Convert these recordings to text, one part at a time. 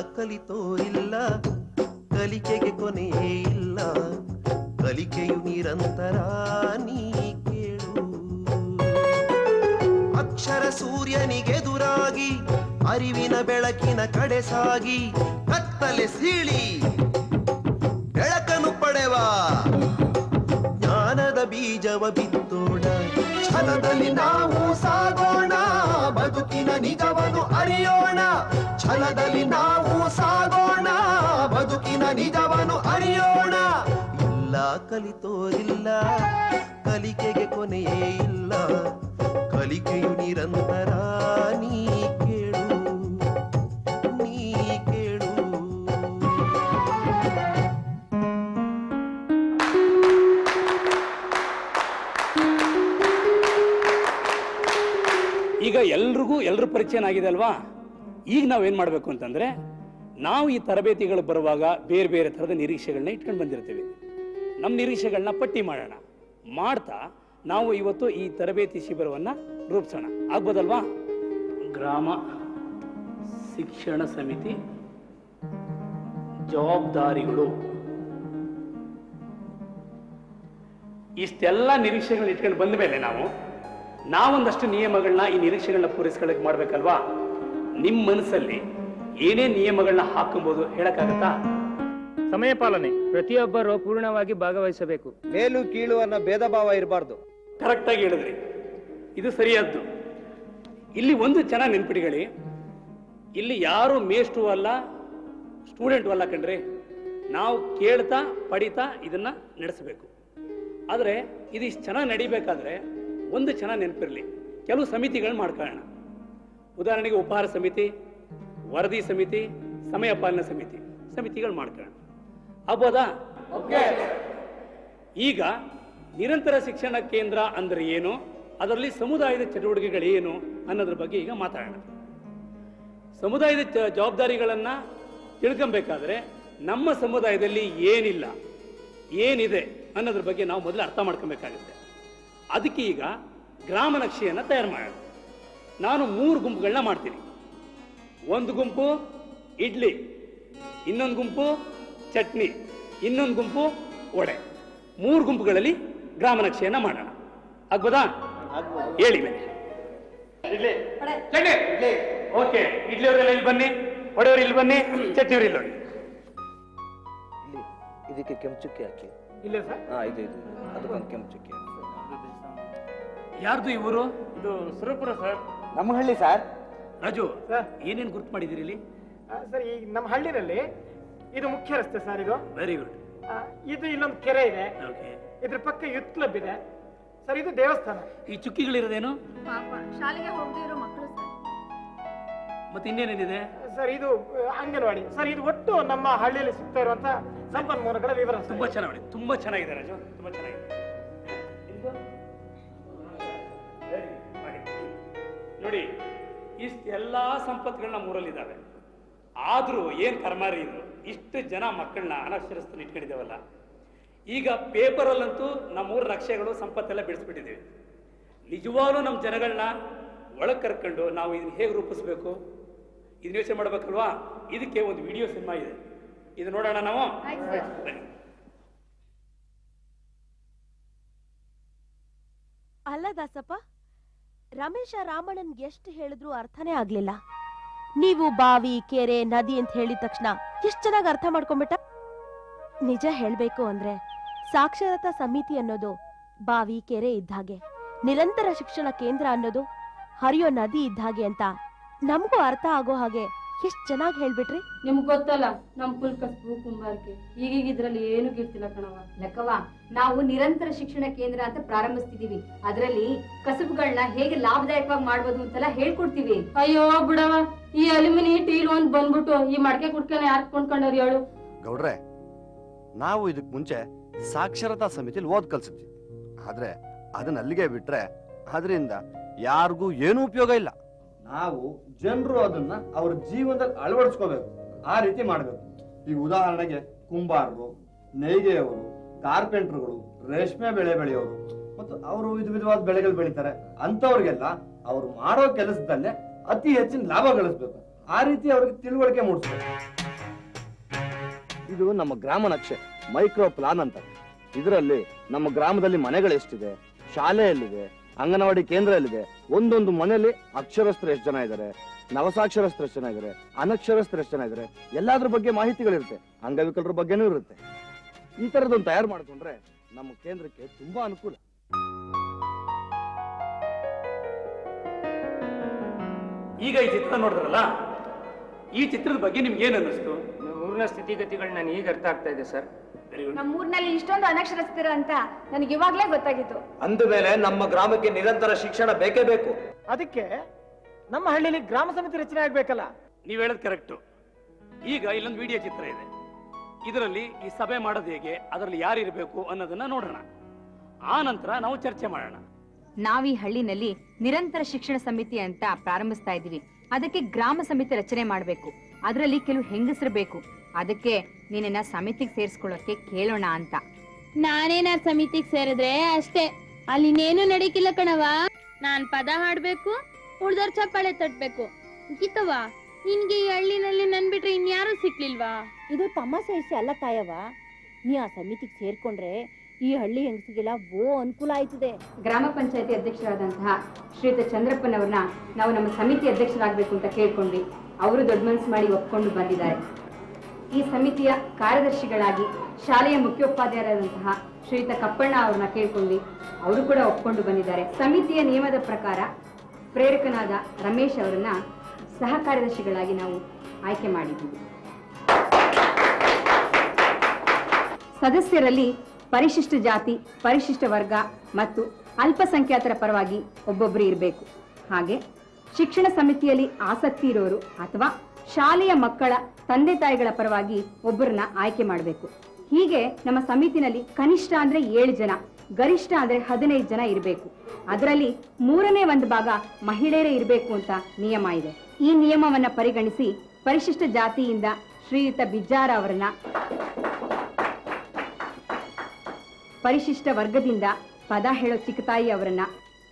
ಕಲಿತೋರಿಲ್ಲ ಕಲಿಕೆಗೆ ಕೊನೆಯೇ ಇಲ್ಲ ಕಲಿಕೆಯು ನಿರಂತರ ನೀ ಕೇಳು ಅಕ್ಷರ ಸೂರ್ಯನಿಗೆದುರಾಗಿ ಅರಿವಿನ ಬೆಳಕಿನ ಕಡೆ ಸಾಗಿ ಕತ್ತಲೆ ಸೀಳಿ ಬೆಳಕನ್ನು ಪಡೆವ ಜ್ಞಾನದ ಬೀಜವ ಬಿತ್ತೋಣ ಛಲದಲ್ಲಿ ನಾವು ಸಾಗೋಣ ಬದುಕಿನ ನಿಜವನ್ನು ಅರಿಯೋಣ ಛಲದಲ್ಲಿ ನಾವು ಸಾಗೋಣ ಬದುಕಿನ ನಿಜವನ್ನು ಅರಿಯೋಣ ಇಲ್ಲ ಕಲಿತೋರಿಲ್ಲ ಕಲಿಕೆಗೆ ಕೊನೆಯೇ ಇಲ್ಲ ಕಲಿಕೆಯು ನಿರಂತರ ನೀ ಕೇಳು ನೀ ಕೇಳು ಈಗ ಎಲ್ರಿಗೂ ಎಲ್ರ ಪರಿಚಯನ ಆಗಿದೆ ಅಲ್ವಾ ಈಗ ನಾವೇನ್ ಮಾಡಬೇಕು ಅಂತಂದ್ರೆ ನಾವು ಈ ತರಬೇತಿಗಳು ಬರುವಾಗ ಬೇರೆ ಬೇರೆ ಥರದ ನಿರೀಕ್ಷೆಗಳನ್ನ ಇಟ್ಕೊಂಡು ಬಂದಿರ್ತೀವಿ ನಮ್ಮ ನಿರೀಕ್ಷೆಗಳನ್ನ ಪಟ್ಟಿ ಮಾಡೋಣ ಮಾಡ್ತಾ ನಾವು ಇವತ್ತು ಈ ತರಬೇತಿ ಶಿಬಿರವನ್ನ ರೂಪಿಸೋಣ ಆಗ್ಬೋದಲ್ವಾ ಗ್ರಾಮ ಶಿಕ್ಷಣ ಸಮಿತಿ ಜವಾಬ್ದಾರಿಗಳು ಇಷ್ಟೆಲ್ಲ ನಿರೀಕ್ಷೆಗಳನ್ನ ಇಟ್ಕೊಂಡು ಬಂದ ಮೇಲೆ ನಾವು ನಾವೊಂದಷ್ಟು ನಿಯಮಗಳನ್ನ ಈ ನಿರೀಕ್ಷೆಗಳನ್ನ ಪೂರೈಸ್ಕೊಳ್ಳೋಕೆ ಮಾಡ್ಬೇಕಲ್ವಾ ನಿಮ್ಮ ಮನಸ್ಸಲ್ಲಿ ಏನೇ ನಿಯಮಗಳನ್ನ ಹಾಕೊಬಹುದು ಹೇಳಕ್ಕಾಗತ್ತಾ ಸಮಯ ಪಾಲನೆ ಪ್ರತಿಯೊಬ್ಬರು ಪೂರ್ಣವಾಗಿ ಭಾಗವಹಿಸಬೇಕು ಮೇಲು ಕೀಳು ಅನ್ನೋ ಭೇದ ಭಾವ ಇರಬಾರ್ದು ಕರೆಕ್ಟಾಗಿ ಹೇಳಿದ್ರಿ ಇದು ಸರಿಯಾದ್ದು ಇಲ್ಲಿ ಒಂದು ಚೆನ್ನಾಗಿ ನೆನ್ಪಿಟ್ಕೊಳ್ಳಿ ಇಲ್ಲಿ ಯಾರು ಮೇಷ್ಟು ಅಲ್ಲ ಸ್ಟೂಡೆಂಟು ಅಲ್ಲ ಕಣ್ರಿ ನಾವು ಕೇಳ್ತಾ ಪಡಿತಾ ಇದನ್ನ ನಡೆಸಬೇಕು ಆದರೆ ಇದು ಇಷ್ಟು ಚೆನ್ನಾಗಿ ನಡಿಬೇಕಾದ್ರೆ ಒಂದು ಚೆನ್ನಾಗಿ ನೆನಪಿರಲಿ ಕೆಲವು ಸಮಿತಿಗಳು ಮಾಡ್ಕೊಳ್ಳೋಣ ಉದಾಹರಣೆಗೆ ಉಪಹಾರ ಸಮಿತಿ ವರದಿ ಸಮಿತಿ ಸಮಯ ಪಾಲನಾ ಸಮಿತಿ ಸಮಿತಿಗಳು ಮಾಡ್ಕೊಳ್ಳೋಣ ಆಗ್ಬೋದಾ ಈಗ ನಿರಂತರ ಶಿಕ್ಷಣ ಕೇಂದ್ರ ಅಂದ್ರೆ ಏನು ಅದರಲ್ಲಿ ಸಮುದಾಯದ ಚಟುವಟಿಕೆಗಳೇನು ಅನ್ನೋದ್ರ ಬಗ್ಗೆ ಈಗ ಮಾತಾಡೋಣ ಸಮುದಾಯದ ಚ- ಜವಾಬ್ದಾರಿಗಳನ್ನ ತಿಳ್ಕೊಬೇಕಾದ್ರೆ ನಮ್ಮ ಸಮುದಾಯದಲ್ಲಿ ಏನಿಲ್ಲ ಏನಿದೆ ಅನ್ನೋದ್ರ ಬಗ್ಗೆ ನಾವು ಮೊದಲು ಅರ್ಥ ಮಾಡ್ಕೊಬೇಕಾಗುತ್ತೆ ಅದಕ್ಕೆ ಈಗ ಗ್ರಾಮ ನಕ್ಷೆಯನ್ನು ತಯಾರು ಮಾಡೋಣ ನಾನು ಮೂರು ಗುಂಪುಗಳನ್ನ ಮಾಡ್ತೀನಿ ಒಂದು ಗುಂಪು ಇಡ್ಲಿ ಇನ್ನೊಂದು ಗುಂಪು ಚಟ್ನಿ ಇನ್ನೊಂದು ಗುಂಪು ವಡೆ ಮೂರು ಗುಂಪುಗಳಲ್ಲಿ ಗ್ರಾಮ ನಕ್ಷೆಯನ್ನ ಮಾಡೋಣ ಆಗ್ಬೋದಾ ಹೇಳಿ ಮೇಲೆ ಇಡ್ಲಿ ಚಟ್ನಿ ಓಕೆ ಇಡ್ಲಿ ಅವರೆಲ್ಲ ಇಲ್ಲಿ ಬನ್ನಿ ವಡೆಯವರು ಇಲ್ಲಿ ಬನ್ನಿ ಚಟ್ನಿಯವರು ಇಲ್ಲಿ ನೋಡಿ ಇಲ್ಲಿ ಇದಕ್ಕೆ ಕೆಂಚುಕ್ಕಿ ಹಾಕಿ ಇಲ್ಲ ಸರ್ ಹಾ ಇದು ಇದು ಅದಕ್ಕೊಂದು ಕೆಂಚುಕ್ಕಿ ಯಾರ್ದು ಇವರು ಇದು ಸುರಪುರ ಸರ್ ನಮ್ಮ ಹಳ್ಳಿ ಸರ್ ರಾಜು ಸರ್ ಏನೇನು ಗುರ್ತು ಮಾಡಿದಿರಿ ಇಲ್ಲಿ ಸರ್ ಈ ನಮ್ಮ ಹಳ್ಳಿನಲ್ಲಿ ಇದು ಮುಖ್ಯ ರಸ್ತೆ ಸರ್ ಇದು ವೆರಿ ಗುಡ್ ಆ, ಇದು ಇಲ್ಲೊಂದು ಕೆರೆ ಇದೆ ಓಕೆ ಇದ್ರ ಪಕ್ಕ ಯೂತ್ ಕ್ಲಬ್ ಇದೆ ಸರ್ ಇದು ದೇವಸ್ಥಾನ ಈ ಚುಕ್ಕಿಗಳಿರೋದೇನು ಪಾಪ ಶಾಲೆಗೆ ಹೋಗದೇ ಇರೋ ಮಕ್ಕಳು ಸರ್ ಮತ್ತೆ ಇನ್ನೇನೇನಿದೆ ಸರ್ ಇದು ಆ, ಅಂಗನವಾಡಿ ಸರ್ ಇದು ಒಟ್ಟು ನಮ್ಮ ಹಳ್ಳಿಯಲ್ಲಿ ಸಿಗ್ತಾ ಇರುವಂತ ಸಂಪನ್ಮೂಲಗಳ ವಿವರ ಸರ್ ತುಂಬಾ ಚೆನ್ನಾಗಿ ತುಂಬಾ ಚೆನ್ನಾಗಿದೆ ರಾಜು ತುಂಬಾ ಚೆನ್ನಾಗಿದೆ ನಿಮ್ದು? Very good. ಮಾಡಿ. ನೋಡಿ ಇಷ್ಟೆಲ್ಲಾ ಸಂಪತ್ಗಳನ್ನ ಮೂರಲ್ಲಿದ್ದಾವೆ ಆದ್ರೂ ಏನ್ ಕರ್ಮಾರಿ ಇದು ಇಷ್ಟು ಜನ ಮಕ್ಕಳನ್ನ ಅನಕ್ಷರಸ್ಥನ ಇಟ್ಕೊಂಡಿದ್ದೇವಲ್ಲ ಈಗ ಪೇಪರಲ್ಲಂತೂ ನಮ್ಮೂರ ನಕ್ಷೆಗಳು ಸಂಪತ್ತೆಲ್ಲ ಬಿಡಿಸ್ಬಿಟ್ಟಿದ್ದೀವಿ ನಿಜವಾಗ್ಲೂ ನಮ್ಮ ಜನಗಳನ್ನ ಒಳಗೆ ಕರ್ಕೊಂಡು ನಾವು ಇದನ್ನ ಹೇಗೆ ರೂಪಿಸ್ಬೇಕು ಇದನ್ನ ಯೋಚನೆ ಮಾಡ್ಬೇಕಲ್ವಾ ಇದಕ್ಕೆ ಒಂದು ವಿಡಿಯೋ ಸಿನಿಮಾ ಇದೆ ಇದು ನೋಡೋಣ ನಾವು ಆಯ್ತು ಸರ್ ಬನ್ನಿ ಅಲ್ಲ ದಾಸಪ್ಪ ರಮೇಶ ರಾಮಣ್ಣನ್ ಎಷ್ಟು ಹೇಳಿದ್ರು ಅರ್ಥನೇ ಆಗ್ಲಿಲ್ಲ ನೀವು ಬಾವಿ ಕೆರೆ ನದಿ ಅಂತ ಹೇಳಿದ ತಕ್ಷಣ ಎಷ್ಟ್ ಚೆನ್ನಾಗಿ ಅರ್ಥ ಮಾಡ್ಕೊಂಬಿಟ್ಟ ನಿಜ ಹೇಳ್ಬೇಕು ಅಂದ್ರೆ ಸಾಕ್ಷರತಾ ಸಮಿತಿ ಅನ್ನೋದು ಬಾವಿ ಕೆರೆ ಇದ್ದ ಹಾಗೆ ನಿರಂತರ ಶಿಕ್ಷಣ ಕೇಂದ್ರ ಅನ್ನೋದು ಹರಿಯೋ ನದಿ ಇದ್ದ ಹಾಗೆ ಅಂತ ನಮಗೂ ಅರ್ಥ ಆಗೋ ಹಾಗೆ ಎಷ್ಟ್ ಚೆನ್ನಾಗಿ ಹೇಳ್ಬಿಟ್ರಿ ನಿಮ್ಗ್ ಗೊತ್ತಲ್ಲ ನಮ್ ಕುಲ್ ಕಸ್ಬು ಕುಂಬಾರಿಕೆ ಈಗೀಗ ಇದ್ರಲ್ಲಿ ಏನು ಗಿರ್ತಿಲ್ಲ ಕಣವ ಲೆಕ್ಕವ ನಾವು ನಿರಂತರ ಶಿಕ್ಷಣ ಕೇಂದ್ರ ಅಂತ ಪ್ರಾರಂಭಿಸ್ತಿದೀವಿ ಅದರಲ್ಲಿ ಕಸಬುಗಳನ್ನ ಹೇಗೆ ಲಾಭದಾಯಕವಾಗಿ ಮಾಡ್ಬೋದು ಅಂತೆಲ್ಲ ಹೇಳ್ಕೊಡ್ತೀವಿ ಅಯ್ಯೋ ಬಿಡವ ಈ ಅಲ್ಯೂಮಿನಿ ಟೀಲ್ ಒಂದ್ ಬಂದ್ಬಿಟ್ಟು ಈ ಮಡಕೆ ಕುಡ್ಕನ ಯಾರ್ ಕೊಂಡ್ಕೊಂಡವ್ರು ಹೇಳು ಗೌಡ್ರೆ ನಾವು ಇದಕ್ ಮುಂಚೆ ಸಾಕ್ಷರತಾ ಸಮಿತಿಲಿ ಓದ್ ಕಲ್ಸಿದ್ವಿ ಆದ್ರೆ ಅದನ್ನ ಅಲ್ಲಿಗೆ ಬಿಟ್ರೆ ಅದರಿಂದ ಯಾರಿಗೂ ಏನೂ ಉಪಯೋಗ ಇಲ್ಲ ನಾವು ಜನರು ಅದನ್ನ ಅವ್ರ ಜೀವನದಲ್ಲಿ ಅಳವಡಿಸ್ಕೋಬೇಕು ಆ ರೀತಿ ಮಾಡ್ಬೇಕು ಈಗ ಉದಾಹರಣೆಗೆ ಕುಂಬಾರರು ನೇಯ್ಗೆಯವರು ಕಾರ್ಪೆಂಟರ್ಗಳು ರೇಷ್ಮೆ ಬೆಳೆ ಬೆಳೆಯೋರು ಮತ್ತು ಅವರು ವಿಧ ವಿಧವಾದ ಬೆಳೆಗಳು ಬೆಳಿತಾರೆ ಅಂತವ್ರಿಗೆಲ್ಲ ಅವ್ರು ಮಾಡೋ ಕೆಲಸದಲ್ಲೇ ಅತಿ ಹೆಚ್ಚಿನ ಲಾಭ ಗಳಿಸ್ಬೇಕು ಆ ರೀತಿ ಅವ್ರಿಗೆ ತಿಳುವಳಿಕೆ ಮೂಡಿಸ್ಬೇಕು ಇದು ನಮ್ಮ ಗ್ರಾಮ ನಕ್ಷೆ ಮೈಕ್ರೋ ಪ್ಲಾನ್ ಅಂತ ಇದರಲ್ಲಿ ನಮ್ಮ ಗ್ರಾಮದಲ್ಲಿ ಮನೆಗಳು ಎಷ್ಟಿದೆ ಶಾಲೆ ಎಲ್ಲಿದೆ ಅಂಗನವಾಡಿ ಕೇಂದ್ರ ಎಲ್ಲಿದೆ ಒಂದೊಂದು ಮನೆಯಲ್ಲಿ ಅಕ್ಷರಸ್ಥರು ಎಷ್ಟು ಜನ ಇದ್ದಾರೆ ನವಸಾಕ್ಷರಸ್ಥರು ಎಷ್ಟು ಜನ ಇದ್ದಾರೆ ಅನಕ್ಷರಸ್ಥರು ಎಷ್ಟು ಜನ ಇದ್ದಾರೆ ಎಲ್ಲಾದ್ರ ಬಗ್ಗೆ ಮಾಹಿತಿಗಳಿರುತ್ತೆ ಅಂಗವಿಕಲರ ಬಗ್ಗೆನೂ ಇರುತ್ತೆ ಈ ತರದೊಂದು ತಯಾರು ಮಾಡ್ಕೊಂಡ್ರೆ ನಮ್ಮ ಕೇಂದ್ರಕ್ಕೆ ತುಂಬಾ ಅನುಕೂಲ ಈಗ ಈ ಚಿತ್ರ ನೋಡಿದ್ರಲ್ಲ ಈ ಚಿತ್ರದ ಬಗ್ಗೆ ನಿಮ್ಗೆ ಏನ್ ಅನ್ನಿಸ್ತು ಊರಿನ ಸ್ಥಿತಿಗತಿಗಳು ನಾನು ಈಗ ಅರ್ಥ ಆಗ್ತಾ ಇದೆ ಸರ್ ವೆರಿ ಗುಡ್ ನಮ್ಮೂರ್ನಲ್ಲಿ ಇಷ್ಟೊಂದು ಅನಕ್ಷರಸ್ಥರು ಅಂತ ನನಗೆ ಇವಾಗ್ಲೇ ಗೊತ್ತಾಗಿತ್ತು ಅಂದ ಮೇಲೆ ನಮ್ಮ ಗ್ರಾಮಕ್ಕೆ ನಿರಂತರ ಶಿಕ್ಷಣ ಬೇಕೇ ಬೇಕು ಅದಕ್ಕೆ ನಮ್ಮ ಹಳ್ಳಿಲಿ ಗ್ರಾಮ ಸಮಿತಿ ರಚನೆ ಆಗ್ಬೇಕಲ್ಲ ನೀವ್ ಹೇಳೋದು ಕರೆಕ್ಟು ಈಗ ಇಲ್ಲೊಂದು ವಿಡಿಯೋ ಚಿತ್ರ ಇದೆ ಇದರಲ್ಲಿ ಈ ಸಭೆ ಮಾಡೋದು ಹೇಗೆ ಅದರಲ್ಲಿ ಯಾರು ಇರಬೇಕು ಅನ್ನೋದನ್ನ ನೋಡೋಣ ಆ ನಂತರ ನಾವು ಚರ್ಚೆ ಮಾಡೋಣ ನಾವ್ ಈ ಹಳ್ಳಿನಲ್ಲಿ ನಿರಂತರ ಶಿಕ್ಷಣ ಸಮಿತಿ ಅಂತ ಪ್ರಾರಂಭಿಸ್ತಾ ಇದೀವಿ ಅದಕ್ಕೆ ಗ್ರಾಮ ಸಮಿತಿ ರಚನೆ ಮಾಡ್ಬೇಕು ಅದರಲ್ಲಿ ಕೆಲವು ಹೆಂಗಸರು ಬೇಕು ಅದಕ್ಕೆ ನಿನ್ನ ಸಮಿತಿಗೆ ಸೇರಿಸ್ಕೊಳ್ಳೋಕೆ ಕೇಳೋಣ ಅಂತ ನಾನೇನಾರ್ ಸಮಿತಿಗ್ ಸೇರಿದ್ರೆ ಅಷ್ಟೇ ಅಲ್ಲಿ ಇನ್ನೇನು ನಡೀಕಿಲ್ಲ ಕಣವ ನಾನ್ ಪದ ಹಾಡ್ಬೇಕು ಉಳ್ದೋರ್ ಚಪ್ಪಾಳೆ ತಟ್ಬೇಕು ಗೀತವ್ವ ನಿನ್ಗೆ ಈ ಹಳ್ಳಿನಲ್ಲಿ ನನ್ ಬಿಟ್ರೆ ಇನ್ಯಾರು ಸಿಕ್ಲಿಲ್ವಾ ಇದು ತಮಾಷೆ ವಿಷಯ ಅಲ್ಲ ತಾಯವ್ವ ನೀ ಆ ಸಮಿತಿಗೆ ಸೇರ್ಕೊಂಡ್ರೆ ಈ ಹಳ್ಳಿ ಹೆಂಗಸಿಗೆಲ್ಲ ಓ ಅನುಕೂಲ ಆಯ್ತದೆ ಗ್ರಾಮ ಪಂಚಾಯತಿ ಅಧ್ಯಕ್ಷರಾದಂತಹ ಶ್ರೀಯುತ ಚಂದ್ರಪ್ಪನವ್ರನ್ನ ನಾವು ನಮ್ಮ ಸಮಿತಿ ಅಧ್ಯಕ್ಷರಾಗಬೇಕು ಅಂತ ಕೇಳ್ಕೊಂಡ್ವಿ ಅವರು ದೊಡ್ಡ ಮನಸ್ಸು ಮಾಡಿ ಒಪ್ಕೊಂಡು ಬಂದಿದ್ದಾರೆ ಈ ಸಮಿತಿಯ ಕಾರ್ಯದರ್ಶಿಗಳಾಗಿ ಶಾಲೆಯ ಮುಖ್ಯೋಪಾಧ್ಯಾಯರಾದಂತಹ ಶ್ರೀಯುತ ಕಪ್ಪಣ್ಣ ಅವ್ರನ್ನ ಕೇಳ್ಕೊಂಡ್ವಿ ಅವರು ಕೂಡ ಒಪ್ಕೊಂಡು ಬಂದಿದ್ದಾರೆ ಸಮಿತಿಯ ನಿಯಮದ ಪ್ರಕಾರ ಪ್ರೇರಕನಾದ ರಮೇಶ್ ಅವರನ್ನ ಸಹ ಕಾರ್ಯದರ್ಶಿಗಳಾಗಿ ನಾವು ಆಯ್ಕೆ ಮಾಡಿದ್ದೀವಿ ಸದಸ್ಯರಲ್ಲಿ ಪರಿಶಿಷ್ಟ ಜಾತಿ ಪರಿಶಿಷ್ಟ ವರ್ಗ ಮತ್ತು ಅಲ್ಪಸಂಖ್ಯಾತರ ಪರವಾಗಿ ಒಬ್ಬೊಬ್ಬರು ಇರಬೇಕು ಹಾಗೆ ಶಿಕ್ಷಣ ಸಮಿತಿಯಲ್ಲಿ ಆಸಕ್ತಿ ಇರೋರು ಅಥವಾ ಶಾಲೆಯ ಮಕ್ಕಳ ತಂದೆ ತಾಯಿಗಳ ಪರವಾಗಿ ಒಬ್ಬರನ್ನ ಆಯ್ಕೆ ಮಾಡಬೇಕು ಹೀಗೆ ನಮ್ಮ ಸಮಿತಿನಲ್ಲಿ ಕನಿಷ್ಠ ಅಂದ್ರೆ ಏಳು ಜನ ಗರಿಷ್ಠ ಅಂದ್ರೆ ಹದಿನೈದು ಜನ ಇರಬೇಕು ಅದರಲ್ಲಿ ಮೂರನೇ ಒಂದು ಭಾಗ ಮಹಿಳೆಯರೇ ಇರಬೇಕು ಅಂತ ನಿಯಮ ಇದೆ ಈ ನಿಯಮವನ್ನ ಪರಿಗಣಿಸಿ ಪರಿಶಿಷ್ಟ ಜಾತಿಯಿಂದ ಶ್ರೀಯುತ ಬಿಜ್ಜಾರ ಅವರನ್ನ ಪರಿಶಿಷ್ಟ ವರ್ಗದಿಂದ ಪದ ಹೇಳೋ ಚಿಕ್ಕತಾಯಿ ಅವರನ್ನ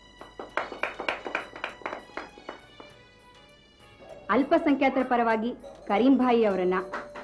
ಅಲ್ಪಸಂಖ್ಯಾತರ ಪರವಾಗಿ ಕರೀಂಭಾಯಿ ಅವರನ್ನ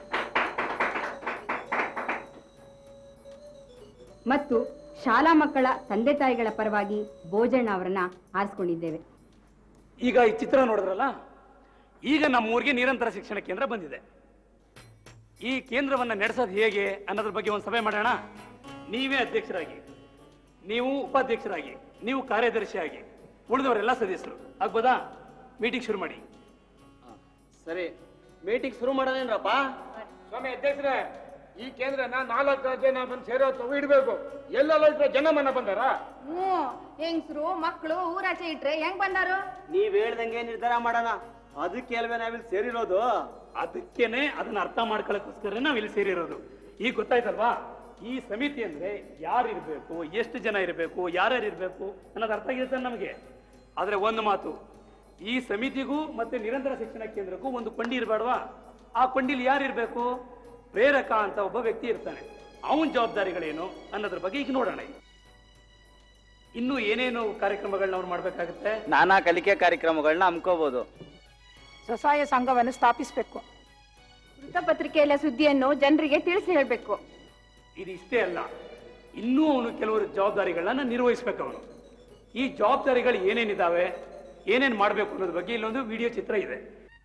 ಮತ್ತು ಶಾಲಾ ಮಕ್ಕಳ ತಂದೆ ತಾಯಿಗಳ ಪರವಾಗಿ ಭೋಜಣ್ಣ ಅವರನ್ನ ಆರಿಸ್ಕೊಂಡಿದ್ದೇವೆ ಈಗ ಈ ಚಿತ್ರ ನೋಡಿದ್ರಲ್ಲ ಈಗ ನಮ್ಮ ಊರಿಗೆ ನಿರಂತರ ಶಿಕ್ಷಣ ಕೇಂದ್ರ ಬಂದಿದೆ ಈ ಕೇಂದ್ರವನ್ನ ನಡೆಸೋದು ಹೇಗೆ ಅನ್ನೋದ್ರ ಬಗ್ಗೆ ಒಂದು ಸಭೆ ಮಾಡೋಣ ನೀವೇ ಅಧ್ಯಕ್ಷರಾಗಿ ನೀವು ಉಪಾಧ್ಯಕ್ಷರಾಗಿ ನೀವು ಕಾರ್ಯದರ್ಶಿಯಾಗಿ ಉಳಿದವರೆಲ್ಲ ಸದಸ್ಯರು ಆಗ್ಬೋದಾ ಮೀಟಿಂಗ್ ಶುರು ಮಾಡಿ ಸರಿ ಮೀಟಿಂಗ್ ಶುರು ಮಾಡೋದೇನ್ರಪ್ಪ ಸ್ವಾಮಿ ಅಧ್ಯಕ್ಷರೇ ಈ ಕೇಂದ್ರನ ನಾಲ್ಕು ಜನ ಬಂದು ಸೇರೋ ತಗೋ ಇಡ್ಬೇಕು ಎಲ್ಲೆಲ್ಲ ಇಟ್ರೆ ಜನ ಮನ ಬಂದಾರ ಹ್ಞೂ ಹೆಂಗಸರು ಮಕ್ಕಳು ಊರಾಚೆ ಇಟ್ರೆ ಹೆಂಗ್ ಬಂದಾರು ನೀವ್ ಹೇಳ್ದಂಗೆ ನಿರ್ಧಾರ ಮಾಡೋಣ ಅದಕ್ಕೆ ಅಲ್ವೇ ನಾವಿಲ್ಲಿ ಸೇರಿರೋದು ಅದಕ್ಕೇನೆ ಅದನ್ನ ಅರ್ಥ ಮಾಡ್ಕೊಳ್ಳೋಕ್ಕೋಸ್ಕರ ನಾವು ಇಲ್ಲಿ ಸೇರಿರೋದು ಈಗ ಗೊತ್ತಾಯ್ತಲ್ವಾ ಈ ಸಮಿತಿ ಅಂದ್ರೆ ಯಾರು ಇರಬೇಕು ಎಷ್ಟು ಜನ ಇರಬೇಕು ಯಾರ್ಯಾರು ಇರಬೇಕು ಅನ್ನೋದು ಅರ್ಥ ಆಗಿರುತ್ತೆ ನಮಗೆ ಆದ್ರೆ ಒಂದು ಮಾತು ಈ ಸಮಿತಿಗೂ ಮತ್ತೆ ನಿರಂತರ ಶಿಕ್ಷಣ ಕೇಂದ್ರಕ್ಕೂ ಒಂದು ಕೊಂಡಿ ಇರಬೇಡವಾ ಆ ಕೊಂಡಿಲಿ ಯಾರು ಇರಬೇಕು ಪ್ರೇರಕ ಅಂತ ಒಬ್ಬ ವ್ಯಕ್ತಿ ಇರ್ತಾನೆ ಅವನ ಜವಾಬ್ದಾರಿಗಳೇನು ಅನ್ನೋದ್ರ ಬಗ್ಗೆ ಈಗ ನೋಡೋಣ ಇನ್ನು ಏನೇನು ಕಾರ್ಯಕ್ರಮಗಳನ್ನ ಅವ್ರು ಮಾಡ್ಬೇಕಾಗುತ್ತೆ ನಾನಾ ಕಲಿಕೆ ಕಾರ್ಯಕ್ರಮಗಳನ್ನ ಹಮ್ಕೋಬಹುದು ಸ್ವಸಹಾಯ ಸಂಘವನ್ನು ಸ್ಥಾಪಿಸಬೇಕು ವೃತ್ತಪತ್ರಿಕೆಯ ಸುದ್ದಿಯನ್ನು ಜನರಿಗೆ ತಿಳಿಸಿ ಹೇಳಬೇಕು ಇದು ಇಷ್ಟೇ ಅಲ್ಲ ಇನ್ನೂ ಅವನು ಕೆಲವರು ಜವಾಬ್ದಾರಿಗಳನ್ನ ನಿರ್ವಹಿಸ್ಬೇಕು ಅವನು ಈ ಜವಾಬ್ದಾರಿಗಳು ಏನೇನಿದಾವೆ ಏನೇನ್ ಮಾಡಬೇಕು ಅನ್ನೋದ್ರ ಬಗ್ಗೆ ಇಲ್ಲೊಂದು ವಿಡಿಯೋ ಚಿತ್ರ ಇದೆ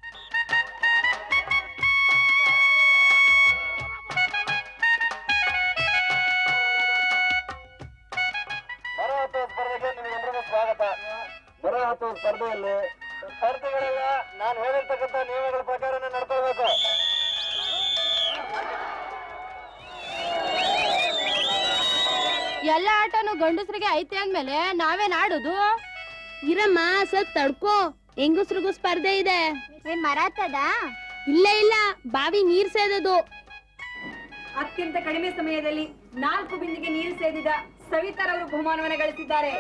ಮರ ಹತ್ತುವ ಸ್ಪರ್ಧೆಗೆ ನಿಮಗೆಲ್ಲರಿಗೂ ಸ್ವಾಗತ ಮರ ಹತ್ತುವ ಸ್ಪರ್ಧೆಯಲ್ಲಿ ಸ್ಪರ್ಧಿಗಳೆಲ್ಲ ನಾನು ಹೇಳಿರ್ತಕ್ಕಂಥ ನಿಯಮಗಳ ಪ್ರಕಾರನೇ ನಡ್ಕೊಳ್ಬೇಕು ಎಲ್ಲ ಆಟನು ಗಂಡಸ್ರಿಗೆ ಐತೆ ಅಂದ್ಮೇಲೆ ನಾವೇನ್ ಆಡೋದು ಇರಮ್ಮ ಸ್ವಲ್ಪ ತಡ್ಕೋ ಹೆಂಗಸ್ರಿಗೂ ಸ್ಪರ್ಧೆ ಇದೆ ಏನ್ ಮರ ಹತ್ತದ ಇಲ್ಲ ಇಲ್ಲ ಬಾವಿ ನೀರ್ ಸೇದದು ಅತ್ಯಂತ ಕಡಿಮೆ ಸಮಯದಲ್ಲಿ ನಾಲ್ಕು ಬಿಂದಿಗೆ ನೀರು ಸೇದಿದ ಸವಿತಾರವರು ಬಹುಮಾನವನ್ನು ಗಳಿಸಿದ್ದಾರೆ